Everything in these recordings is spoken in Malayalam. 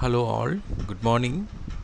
hello all good morning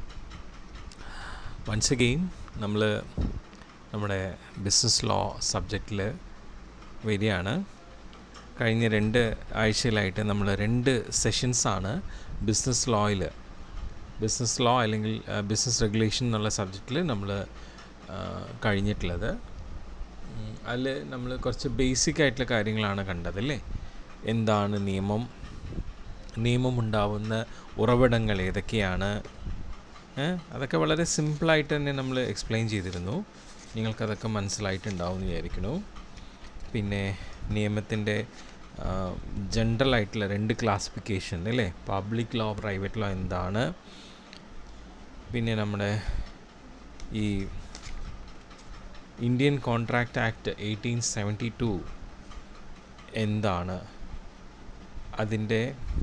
once again നമ്മൾ നമ്മുടെ ബിസിനസ് ലോ സബ്ജക്റ്റിൽ വരികയാണ് കഴിഞ്ഞ രണ്ട് ആഴ്ചയിലായിട്ട് നമ്മൾ രണ്ട് സെഷൻസാണ് ബിസിനസ് ലോയിൽ ബിസിനസ് ലോ അല്ലെങ്കിൽ ബിസിനസ് റെഗുലേഷൻ എന്നുള്ള സബ്ജക്റ്റിൽ നമ്മൾ കഴിഞ്ഞിട്ടുള്ളത് അതിൽ നമ്മൾ കുറച്ച് ബേസിക് ആയിട്ടുള്ള കാര്യങ്ങളാണ് കണ്ടതല്ലേ എന്താണ് നിയമം നിയമമുണ്ടാവുന്ന ഉറവിടങ്ങൾ ഏതൊക്കെയാണ് അതൊക്കെ വളരെ സിമ്പിളായിട്ട് തന്നെ നമ്മൾ എക്സ്പ്ലെയിൻ ചെയ്തിരുന്നു നിങ്ങൾക്കതൊക്കെ മനസ്സിലായിട്ടുണ്ടാവും എന്ന് വിചാരിക്കുന്നു പിന്നെ നിയമത്തിൻ്റെ ജനറൽ ആയിട്ടുള്ള രണ്ട് ക്ലാസിഫിക്കേഷൻ അല്ലേ പബ്ലിക് ലോ പ്രൈവറ്റ് ലോ എന്താണ് പിന്നെ നമ്മുടെ ഈ Indian contract act eighteen seventy two എന്താണ് അതിൻ്റെ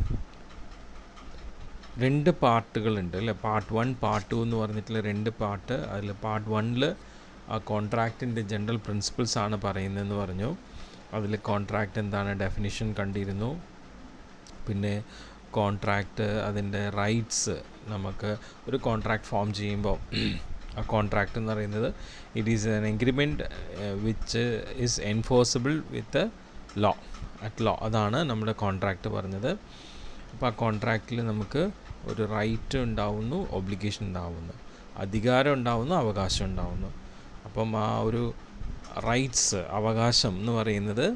രണ്ട് പാർട്ടുകളുണ്ട് അല്ലേ പാർട്ട് വൺ പാർട്ട് ടു എന്ന് പറഞ്ഞിട്ടുള്ള രണ്ട് പാർട്ട് അതിൽ പാർട്ട് വണ്ണിൽ ആ കോൺട്രാക്റ്റിൻ്റെ ജനറൽ പ്രിൻസിപ്പിൾസ് ആണ് പറയുന്നതെന്ന് പറഞ്ഞു അതിൽ കോൺട്രാക്റ്റ് എന്താണ് ഡെഫിനിഷൻ കണ്ടിരുന്നു പിന്നെ കോൺട്രാക്റ്റ് അതിൻ്റെ റൈറ്റ്സ് നമുക്ക് ഒരു കോൺട്രാക്റ്റ് ഫോം ചെയ്യുമ്പോൾ ആ കോൺട്രാക്റ്റ് എന്ന് പറയുന്നത് it is an agreement which is enforceable with law at law അതാണ് നമ്മുടെ കോൺട്രാക്റ്റ് പറഞ്ഞത് അപ്പോൾ ആ കോൺട്രാക്റ്റിൽ നമുക്ക് ഒരു റൈറ്റ് ഉണ്ടാവുന്നു ഒബ്ലിഗേഷൻ ഉണ്ടാവുന്നു അധികാരം ഉണ്ടാവുന്നു അവകാശം ഉണ്ടാവുന്നു അപ്പം ആ ഒരു റൈറ്റ്സ് അവകാശം എന്ന് പറയുന്നത്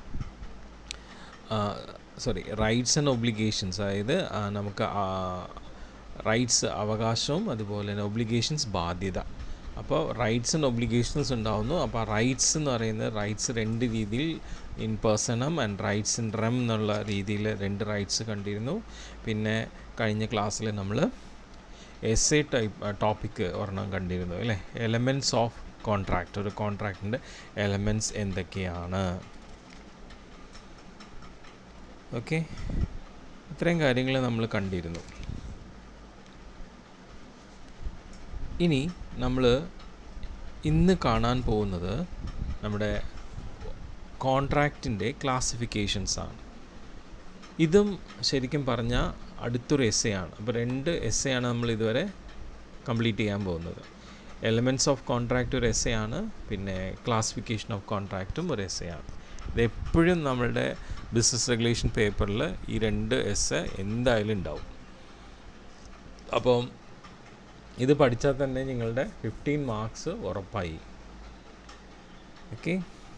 സോറി റൈറ്റ്സ് ആൻഡ് ഒബ്ലിഗേഷൻസ് അതായത് നമുക്ക് റൈറ്റ്സ് അവകാശവും അതുപോലെ തന്നെ ഒബ്ലിഗേഷൻസ് ബാധ്യത അപ്പോൾ റൈറ്റ്സ് ആൻഡ് ഒബ്ലിഗേഷൻസ് ഉണ്ടാവുന്നു അപ്പോൾ റൈറ്റ്സ് എന്ന് പറയുന്നത് റൈറ്റ്സ് രണ്ട് രീതിയിൽ in personam and rights in rem എന്നുള്ള രീതിയിൽ രണ്ട് റൈറ്റ്സ് കണ്ടിരുന്നു പിന്നെ കഴിഞ്ഞ ക്ലാസ്സിൽ നമ്മൾ എസ് എ ടൈപ്പ് ടോപ്പിക്ക് ഒരെണ്ണം കണ്ടിരുന്നു അല്ലേ എലമെൻറ്റ്സ് ഓഫ് കോൺട്രാക്റ്റ് ഒരു കോൺട്രാക്റ്റിൻ്റെ എലമെൻറ്റ്സ് എന്തൊക്കെയാണ് ഓക്കെ ഇത്രയും കാര്യങ്ങൾ നമ്മൾ കണ്ടിരുന്നു ഇനി നമ്മൾ ഇന്ന് കാണാൻ പോകുന്നത് നമ്മുടെ കോൺട്രാക്റ്റിൻ്റെ ക്ലാസിഫിക്കേഷൻസ് ആണ് ഇതും ശരിക്കും പറഞ്ഞാൽ അടുത്തൊരു എസ് എ ആണ് അപ്പോൾ രണ്ട് എസ് എ ആണ് നമ്മൾ ഇതുവരെ കംപ്ലീറ്റ് ചെയ്യാൻ പോകുന്നത് എലമെൻറ്റ്സ് ഓഫ് കോൺട്രാക്റ്റ് ഒരു എസ് എ ആണ് പിന്നെ ക്ലാസിഫിക്കേഷൻ ഓഫ് കോൺട്രാക്റ്റും ഒരു എസ് എ ആണ് ഇത് എപ്പോഴും നമ്മളുടെ ബിസിനസ് റെഗുലേഷൻ പേപ്പറിൽ ഈ രണ്ട് എസ് എന്തായാലും ഉണ്ടാവും അപ്പം ഇത് പഠിച്ചാൽ തന്നെ നിങ്ങളുടെ ഫിഫ്റ്റീൻ മാർക്സ് ഉറപ്പായി ഓക്കെ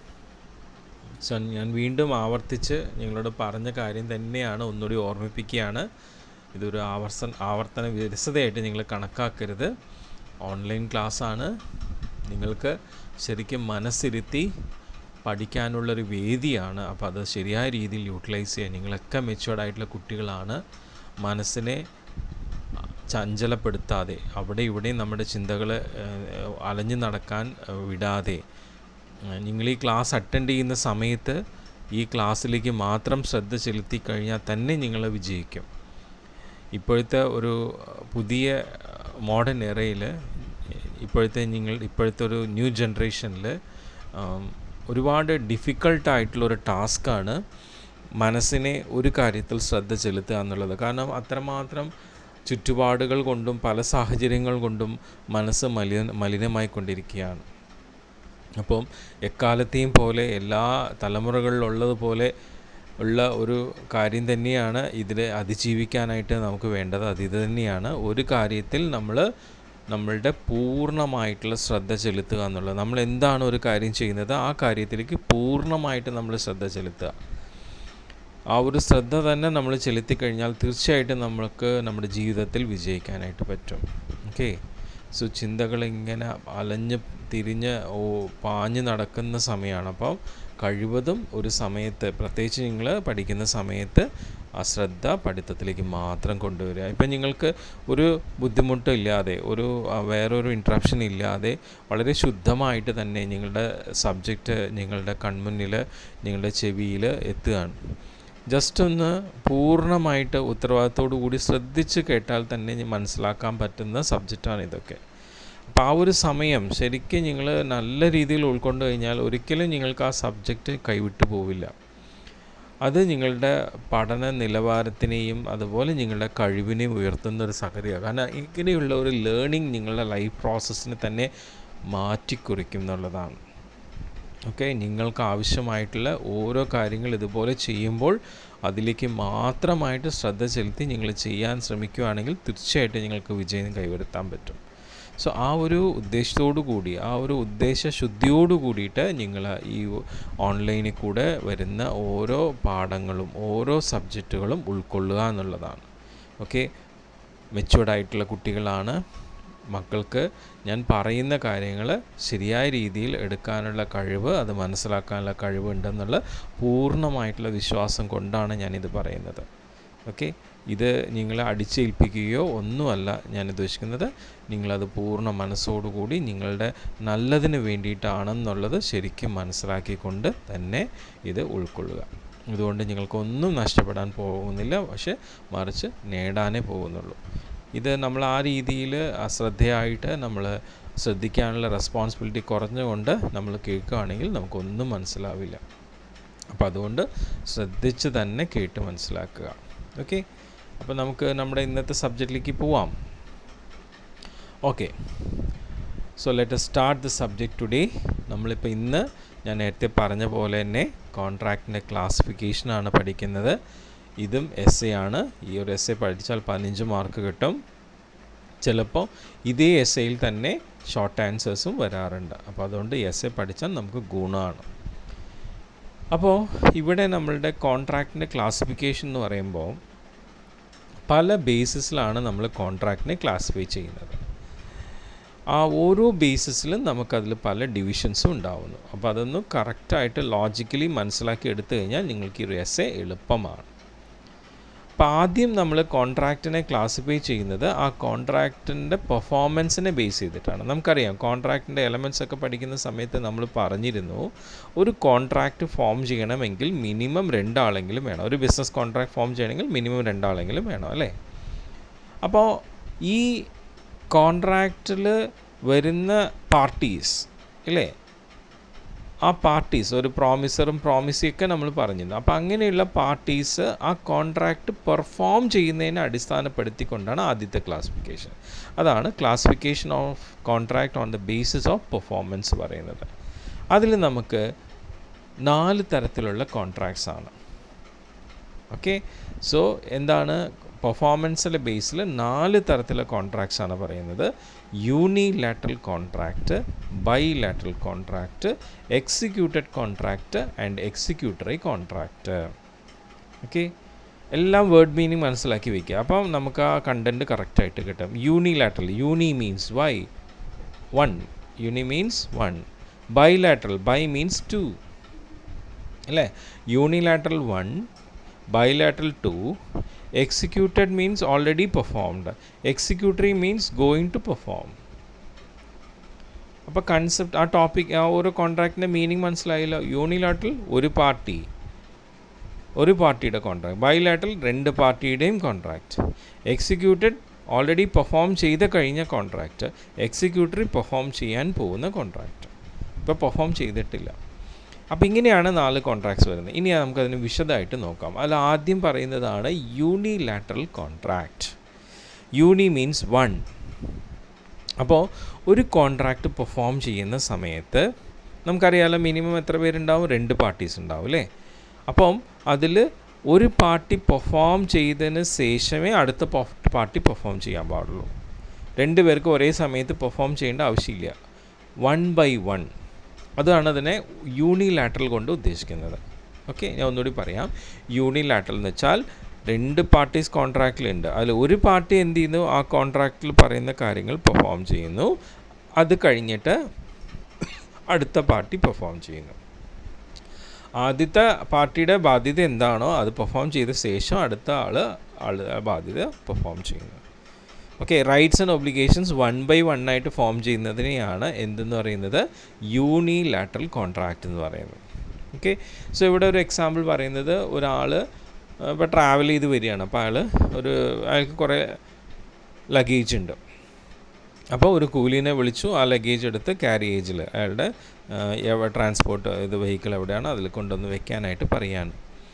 സോ ഞാൻ വീണ്ടും ആവർത്തിച്ച് നിങ്ങളോട് പറഞ്ഞ കാര്യം തന്നെയാണ് ഒന്നുകൂടി ഓർമ്മിപ്പിക്കുകയാണ് ഇതൊരു ആവർത്തന ആവർത്തന വിരസതയായിട്ട് നിങ്ങൾ കണക്കാക്കരുത് ഓൺലൈൻ ക്ലാസ്സാണ് നിങ്ങൾക്ക് ശരിക്കും മനസ്സിരുത്തി പഠിക്കാനുള്ളൊരു വേദിയാണ് അപ്പോൾ അത് ശരിയായ രീതിയിൽ യൂട്ടിലൈസ് ചെയ്യുക നിങ്ങളൊക്കെ മെച്ചുവേർഡായിട്ടുള്ള കുട്ടികളാണ് മനസ്സിനെ ചഞ്ചലപ്പെടുത്താതെ അവിടെ ഇവിടെ നമ്മുടെ ചിന്തകൾ അലഞ്ഞു നടക്കാൻ വിടാതെ നിങ്ങൾ ഈ ക്ലാസ് അറ്റൻഡ് ചെയ്യുന്ന സമയത്ത് ഈ ക്ലാസ്സിലേക്ക് മാത്രം ശ്രദ്ധ ചെലുത്തി കഴിഞ്ഞാൽ തന്നെ നിങ്ങൾ വിജയിക്കും ഇപ്പോഴത്തെ ഒരു പുതിയ മോഡേൺ എറയിൽ ഇപ്പോഴത്തെ നിങ്ങൾ ഇപ്പോഴത്തെ ഒരു ന്യൂ ജനറേഷനിൽ ഒരുപാട് ഡിഫിക്കൾട്ടായിട്ടുള്ളൊരു ടാസ്ക്കാണ് മനസ്സിനെ ഒരു കാര്യത്തിൽ ശ്രദ്ധ ചെലുത്തുക എന്നുള്ളത് കാരണം അത്രമാത്രം ചുറ്റുപാടുകൾ കൊണ്ടും പല സാഹചര്യങ്ങൾ കൊണ്ടും മനസ്സ് മലിന മലിനമായിക്കൊണ്ടിരിക്കുകയാണ് അപ്പം എക്കാലത്തെയും പോലെ എല്ലാ തലമുറകളിലുള്ളതുപോലെ ഉള്ള ഒരു കാര്യം തന്നെയാണ് ഇതിൽ അതിജീവിക്കാനായിട്ട് നമുക്ക് വേണ്ടത് അത് ഇത് തന്നെയാണ് ഒരു കാര്യത്തിൽ നമ്മൾ നമ്മളുടെ പൂർണ്ണമായിട്ടുള്ള ശ്രദ്ധ ചെലുത്തുക എന്നുള്ളത് നമ്മൾ എന്താണ് ഒരു കാര്യം ചെയ്യുന്നത് ആ കാര്യത്തിലേക്ക് പൂർണ്ണമായിട്ട് നമ്മൾ ശ്രദ്ധ ചെലുത്തുക ആ ഒരു ശ്രദ്ധ തന്നെ നമ്മൾ ചെലുത്തി കഴിഞ്ഞാൽ തീർച്ചയായിട്ടും നമുക്ക് നമ്മുടെ ജീവിതത്തിൽ വിജയിക്കാനായിട്ട് പറ്റും ഓക്കെ സോ ചിന്തകൾ ഇങ്ങനെ അലഞ്ഞ് തിരിഞ്ഞ് ഓ പാഞ്ഞ് നടക്കുന്ന സമയമാണ് അപ്പോൾ കഴിവതും ഒരു സമയത്ത് പ്രത്യേകിച്ച് നിങ്ങൾ പഠിക്കുന്ന സമയത്ത് ആ ശ്രദ്ധ പഠിത്തത്തിലേക്ക് മാത്രം കൊണ്ടുവരിക ഇപ്പം നിങ്ങൾക്ക് ഒരു ബുദ്ധിമുട്ടും ഇല്ലാതെ ഒരു വേറൊരു ഇൻട്രപ്ഷൻ ഇല്ലാതെ വളരെ ശുദ്ധമായിട്ട് തന്നെ നിങ്ങളുടെ സബ്ജക്റ്റ് നിങ്ങളുടെ കൺമുന്നിൽ നിങ്ങളുടെ ചെവിയിൽ എത്തുകയാണ് ജസ്റ്റ് ഒന്ന് പൂർണ്ണമായിട്ട് ഉത്തരവാദിത്തോടു കൂടി ശ്രദ്ധിച്ച് കേട്ടാൽ തന്നെ മനസ്സിലാക്കാൻ പറ്റുന്ന സബ്ജക്റ്റാണ് ഇതൊക്കെ അപ്പോൾ ആ ഒരു സമയം ശരിക്കും നിങ്ങൾ നല്ല രീതിയിൽ ഉൾക്കൊണ്ട് കഴിഞ്ഞാൽ ഒരിക്കലും നിങ്ങൾക്ക് ആ സബ്ജക്റ്റ് കൈവിട്ടു പോവില്ല അത് നിങ്ങളുടെ പഠന നിലവാരത്തിനെയും അതുപോലെ നിങ്ങളുടെ കഴിവിനെയും ഉയർത്തുന്ന ഒരു സംഗതിയാണ് കാരണം ഇങ്ങനെയുള്ള ഒരു ലേണിംഗ് നിങ്ങളുടെ ലൈഫ് പ്രോസസ്സിനെ തന്നെ മാറ്റിക്കുറിക്കും എന്നുള്ളതാണ് ഓക്കെ നിങ്ങൾക്ക് ആവശ്യമായിട്ടുള്ള ഓരോ കാര്യങ്ങൾ ഇതുപോലെ ചെയ്യുമ്പോൾ അതിലേക്ക് മാത്രമായിട്ട് ശ്രദ്ധ ചെലുത്തി നിങ്ങൾ ചെയ്യാൻ ശ്രമിക്കുകയാണെങ്കിൽ തീർച്ചയായിട്ടും നിങ്ങൾക്ക് വിജയം കൈവരുത്താൻ പറ്റും സോ ആ ഒരു ഉദ്ദേശത്തോടു കൂടി ആ ഒരു ഉദ്ദേശ ശുദ്ധിയോടു കൂടിയിട്ട് നിങ്ങൾ ഈ ഓൺലൈനിൽ കൂടെ വരുന്ന ഓരോ പാഠങ്ങളും ഓരോ സബ്ജക്റ്റുകളും ഉൾക്കൊള്ളുക എന്നുള്ളതാണ് ഓക്കെ മെച്ചുവേർഡായിട്ടുള്ള കുട്ടികളാണ് മക്കൾക്ക് ഞാൻ പറയുന്ന കാര്യങ്ങൾ ശരിയായ രീതിയിൽ എടുക്കാനുള്ള കഴിവ് അത് മനസ്സിലാക്കാനുള്ള കഴിവ് ഉണ്ടെന്നുള്ള പൂർണ്ണമായിട്ടുള്ള വിശ്വാസം കൊണ്ടാണ് ഞാനിത് പറയുന്നത് ഓക്കെ ഇത് നിങ്ങളെ അടിച്ചേൽപ്പിക്കുകയോ ഒന്നുമല്ല ഞാൻ ഉദ്ദേശിക്കുന്നത് നിങ്ങളത് പൂർണ്ണ മനസ്സോടുകൂടി നിങ്ങളുടെ നല്ലതിന് വേണ്ടിയിട്ടാണെന്നുള്ളത് ശരിക്കും മനസ്സിലാക്കിക്കൊണ്ട് തന്നെ ഇത് ഉൾക്കൊള്ളുക ഇതുകൊണ്ട് നിങ്ങൾക്കൊന്നും നഷ്ടപ്പെടാൻ പോകുന്നില്ല പക്ഷെ മറിച്ച് നേടാനേ പോകുന്നുള്ളൂ ഇത് നമ്മൾ ആ രീതിയിൽ അശ്രദ്ധയായിട്ട് നമ്മൾ ശ്രദ്ധിക്കാനുള്ള റെസ്പോൺസിബിലിറ്റി കുറഞ്ഞുകൊണ്ട് നമ്മൾ കേൾക്കുകയാണെങ്കിൽ നമുക്കൊന്നും മനസ്സിലാവില്ല അപ്പോൾ അതുകൊണ്ട് ശ്രദ്ധിച്ച് തന്നെ കേട്ട് മനസ്സിലാക്കുക ഓക്കെ അപ്പോൾ നമുക്ക് നമ്മുടെ ഇന്നത്തെ സബ്ജക്റ്റിലേക്ക് പോവാം okay so let start the subject today നമ്മളിപ്പോൾ ഇന്ന് ഞാൻ നേരത്തെ പറഞ്ഞ പോലെ തന്നെ കോൺട്രാക്റ്റിൻ്റെ ക്ലാസിഫിക്കേഷനാണ് പഠിക്കുന്നത് ഇതും എസ് എ ആണ് ഈ ഒരു എസ് എ പഠിച്ചാൽ പതിനഞ്ച് മാർക്ക് കിട്ടും ചിലപ്പോൾ ഇതേ എസ് എയിൽ തന്നെ ഷോർട്ട് ആൻസേഴ്സും വരാറുണ്ട് അപ്പോൾ അതുകൊണ്ട് എസ് എ പഠിച്ചാൽ നമുക്ക് ഗുണമാണ് അപ്പോൾ ഇവിടെ നമ്മളുടെ കോൺട്രാക്റ്റിൻ്റെ ക്ലാസിഫിക്കേഷൻ എന്ന് പറയുമ്പോൾ പല ബേസിസിലാണ് നമ്മൾ കോൺട്രാക്റ്റിനെ ക്ലാസിഫൈ ചെയ്യുന്നത് ആ ഓരോ ബേസിസിലും നമുക്കതിൽ പല ഡിവിഷൻസും ഉണ്ടാവുന്നു അപ്പോൾ അതൊന്ന് കറക്റ്റായിട്ട് ലോജിക്കലി മനസ്സിലാക്കി എടുത്തു കഴിഞ്ഞാൽ നിങ്ങൾക്ക് ഈ ഒരു എസ് എ എളുപ്പമാണ് അപ്പോൾ ആദ്യം നമ്മൾ കോൺട്രാക്റ്റിനെ ക്ലാസിഫൈ ചെയ്യുന്നത് ആ കോൺട്രാക്റ്റിൻ്റെ പെർഫോമൻസിനെ ബേസ് ചെയ്തിട്ടാണ് നമുക്കറിയാം കോൺട്രാക്റ്റിൻ്റെ എലമെൻറ്റ്സ് ഒക്കെ പഠിക്കുന്ന സമയത്ത് നമ്മൾ പറഞ്ഞിരുന്നു ഒരു കോൺട്രാക്റ്റ് ഫോം ചെയ്യണമെങ്കിൽ മിനിമം രണ്ടാളെങ്കിലും വേണം ഒരു ബിസിനസ് കോൺട്രാക്ട് ഫോം ചെയ്യണമെങ്കിൽ മിനിമം രണ്ടാളെങ്കിലും വേണം അല്ലേ അപ്പോൾ ഈ കോൺട്രാക്റ്റിൽ വരുന്ന പാർട്ടീസ് ഇല്ലേ ആ പാർട്ടീസ് ഒരു പ്രോമിസറും പ്രോമിസിയൊക്കെ നമ്മൾ പറഞ്ഞിരുന്നു അപ്പോൾ അങ്ങനെയുള്ള പാർട്ടീസ് ആ കോൺട്രാക്റ്റ് പെർഫോം ചെയ്യുന്നതിനെ അടിസ്ഥാനപ്പെടുത്തിക്കൊണ്ടാണ് ആദ്യത്തെ ക്ലാസിഫിക്കേഷൻ അതാണ് classification of contract on the basis of performance പറയുന്നത് അതിൽ നമുക്ക് നാല് തരത്തിലുള്ള കോൺട്രാക്ട്സ് ആണ് ഓക്കെ സോ എന്താണ് പെർഫോമൻസിലെ ബേസിൽ നാല് തരത്തിലുള്ള കോൺട്രാക്ട്സ് ആണ് പറയുന്നത് unilateral contract bilateral contract executed contract and executory contract okay എല്ലാം വേർഡ് മീനിങ് മനസ്സിലാക്കി വയ്ക്കുക അപ്പം നമുക്ക് ആ കണ്ടൻറ്റ് കറക്റ്റായിട്ട് കിട്ടും unilateral uni means why one uni means one bilateral bi means two അല്ലേ unilateral one bilateral two executed means already performed executory means going to perform അപ്പോൾ കൺസെപ്റ്റ് ആ ടോപ്പിക് ആ ഓരോ കോൺട്രാക്റ്റിൻ്റെ മീനിങ് മനസ്സിലായില്ല യൂണിലാറ്ററൽ ഒരു പാർട്ടി ഒരു പാർട്ടിയുടെ കോൺട്രാക്ട് ബൈലാറ്ററൽ രണ്ട് പാർട്ടിയുടെയും കോൺട്രാക്റ്റ് എക്സിക്യൂട്ടഡ് ഓൾറെഡി പെർഫോം ചെയ്ത് കഴിഞ്ഞ കോൺട്രാക്റ്റ് എക്സിക്യൂട്ടറി പെർഫോം ചെയ്യാൻ പോകുന്ന കോൺട്രാക്റ്റ് ഇപ്പോൾ പെർഫോം ചെയ്തിട്ടില്ല അപ്പോൾ ഇങ്ങനെയാണ് നാല് കോൺട്രാക്ട്സ് വരുന്നത് ഇനി നമുക്കതിന് വിശദമായിട്ട് നോക്കാം അതിൽ ആദ്യം പറയുന്നതാണ് unilateral contract uni means one അപ്പോൾ ഒരു കോൺട്രാക്റ്റ് പെർഫോം ചെയ്യുന്ന സമയത്ത് നമുക്കറിയാമല്ലോ മിനിമം എത്ര പേരുണ്ടാവും രണ്ട് പാർട്ടീസ് ഉണ്ടാവും അല്ലേ അപ്പം അതിൽ ഒരു പാർട്ടി പെർഫോം ചെയ്തതിന് ശേഷമേ അടുത്ത പാർട്ടി പെർഫോം ചെയ്യാൻ പാടുള്ളൂ രണ്ട് പേർക്ക് ഒരേ സമയത്ത് പെർഫോം ചെയ്യേണ്ട ആവശ്യമില്ല വൺ ബൈ വൺ അതാണ് അതിനെ യൂണിലാറ്ററൽ കൊണ്ട് ഉദ്ദേശിക്കുന്നത് ഓക്കെ ഞാൻ ഒന്നുകൂടി പറയാം യൂണിലാറ്ററൽ എന്ന് വെച്ചാൽ രണ്ട് പാർട്ടീസ് കോൺട്രാക്റ്റിലുണ്ട് അതിൽ ഒരു പാർട്ടി എന്ത് ചെയ്യുന്നു ആ കോൺട്രാക്റ്റിൽ പറയുന്ന കാര്യങ്ങൾ പെർഫോം ചെയ്യുന്നു അത് കഴിഞ്ഞിട്ട് അടുത്ത പാർട്ടി പെർഫോം ചെയ്യുന്നു ആദ്യത്തെ പാർട്ടിയുടെ ബാധ്യത എന്താണോ അത് പെർഫോം ചെയ്ത ശേഷം അടുത്ത ആൾ ആൾ ബാധ്യത പെർഫോം ചെയ്യുന്നു okay rights and obligations one by one ആയിട്ട് ഫോം ചെയ്യുന്നതിനെയാണ് എന്തെന്ന് പറയുന്നത് യൂണിലാറ്ററൽ കോൺട്രാക്റ്റ് എന്ന് പറയുന്നത് ഓക്കെ സോ ഇവിടെ ഒരു എക്സാമ്പിൾ പറയുന്നത് ഒരാൾ ഇപ്പോൾ ട്രാവൽ ചെയ്ത് വരികയാണ് അപ്പോൾ അയാൾ ഒരു അയാൾക്ക് കുറേ ലഗേജ് ഉണ്ട് അപ്പോൾ ഒരു കൂലിനെ വിളിച്ചു ആ ലഗേജ് എടുത്ത് ക്യാരിയേജിൽ അയാളുടെ ട്രാൻസ്പോർട്ട് ഇത് വെഹിക്കിൾ എവിടെയാണ് അതിൽ കൊണ്ടുവന്ന് വെക്കാനായിട്ട് പറയാണ്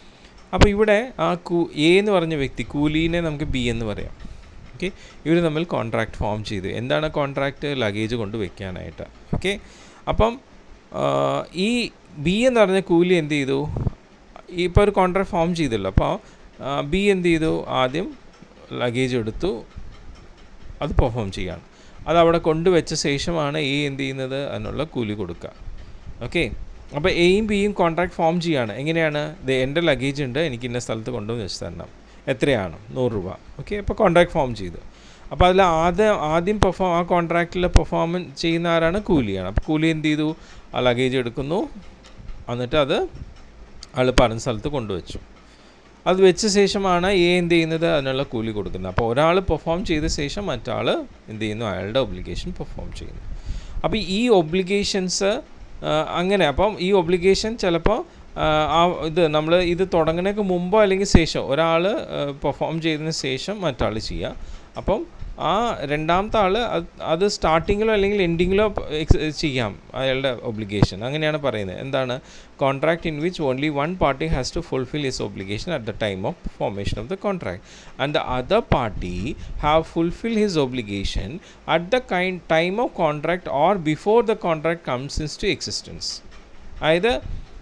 അപ്പോൾ ഇവിടെ ആ കൂ എ എന്ന് പറഞ്ഞ വ്യക്തി കൂലീനെ നമുക്ക് ബി എന്ന് പറയാം ഓക്കെ ഇവർ തമ്മിൽ കോൺട്രാക്ട് ഫോം ചെയ്തു എന്താണ് കോൺട്രാക്റ്റ് ലഗേജ് കൊണ്ട് വെക്കാനായിട്ട് ഓക്കെ അപ്പം ആ, ഈ ബി എന്ന് പറഞ്ഞ കൂലി എന്ത് ചെയ്തു ഇപ്പോൾ ഒരു കോൺട്രാക്ട് ഫോം ചെയ്തല്ലോ അപ്പോൾ ബി എന്ത് ചെയ്തു ആദ്യം ലഗേജ് എടുത്തു അത് പെർഫോം ചെയ്യാണ് അത് അവിടെ കൊണ്ടുവച്ച ശേഷമാണ് എ എന്ത് ചെയ്യുന്നത് അതിനുള്ള കൂലി കൊടുക്കുക ഓക്കെ അപ്പോൾ എയും ബിയും കോൺട്രാക്ട് ഫോം ചെയ്യാണ് എങ്ങനെയാണ് ഇത് എൻ്റെ ലഗേജ് ഉണ്ട് എനിക്ക് ഇന്ന സ്ഥലത്ത് കൊണ്ടുവന്ന് വെച്ച് തരണം എത്രയാണ് നൂറ് രൂപ ഓക്കെ അപ്പോൾ കോൺട്രാക്ട് ഫോം ചെയ്തു അപ്പോൾ അതിൽ ആദ്യം ആദ്യം പെർഫോം ആ കോൺട്രാക്റ്റിൽ പെർഫോമൻസ് ചെയ്യുന്ന ആരാണ് കൂലിയാണ് അപ്പോൾ കൂലി എന്ത് ചെയ്തു ആ ലഗേജ് എടുക്കുന്നു എന്നിട്ട് അത് ആൾ പറഞ്ഞ സ്ഥലത്ത് കൊണ്ടുവച്ചു അത് വെച്ച ശേഷമാണ് എ എന്ത് ചെയ്യുന്നത് അതിനുള്ള കൂലി കൊടുക്കുന്നത് അപ്പോൾ ഒരാൾ പെർഫോം ചെയ്ത ശേഷം മറ്റാൾ എന്ത് ചെയ്യുന്നു അയാളുടെ ഒബ്ലിഗേഷൻ പെർഫോം ചെയ്യുന്നു അപ്പോൾ ഈ ഒബ്ലിഗേഷൻസ് അങ്ങനെ അപ്പം ഈ ഒബ്ലിഗേഷൻ ചിലപ്പോൾ ആ ഇത് നമ്മൾ ഇത് തുടങ്ങുന്നതിന് മുമ്പോ അല്ലെങ്കിൽ ശേഷം ഒരാൾ പെർഫോം ചെയ്തതിന് ശേഷം മറ്റാൾ ചെയ്യുക അപ്പം ആ രണ്ടാമത്തെ ആൾ അത് സ്റ്റാർട്ടിങ്ങിലോ അല്ലെങ്കിൽ എൻഡിങ്ങിലോ ചെയ്യാം അയാളുടെ ഒബ്ലിഗേഷൻ അങ്ങനെയാണ് പറയുന്നത് എന്താണ് contract in which only one party has to fulfil his obligation at the time of formation of the contract and the other party have fulfil his obligation at the kind time of contract or before the contract comes into existence അതായത്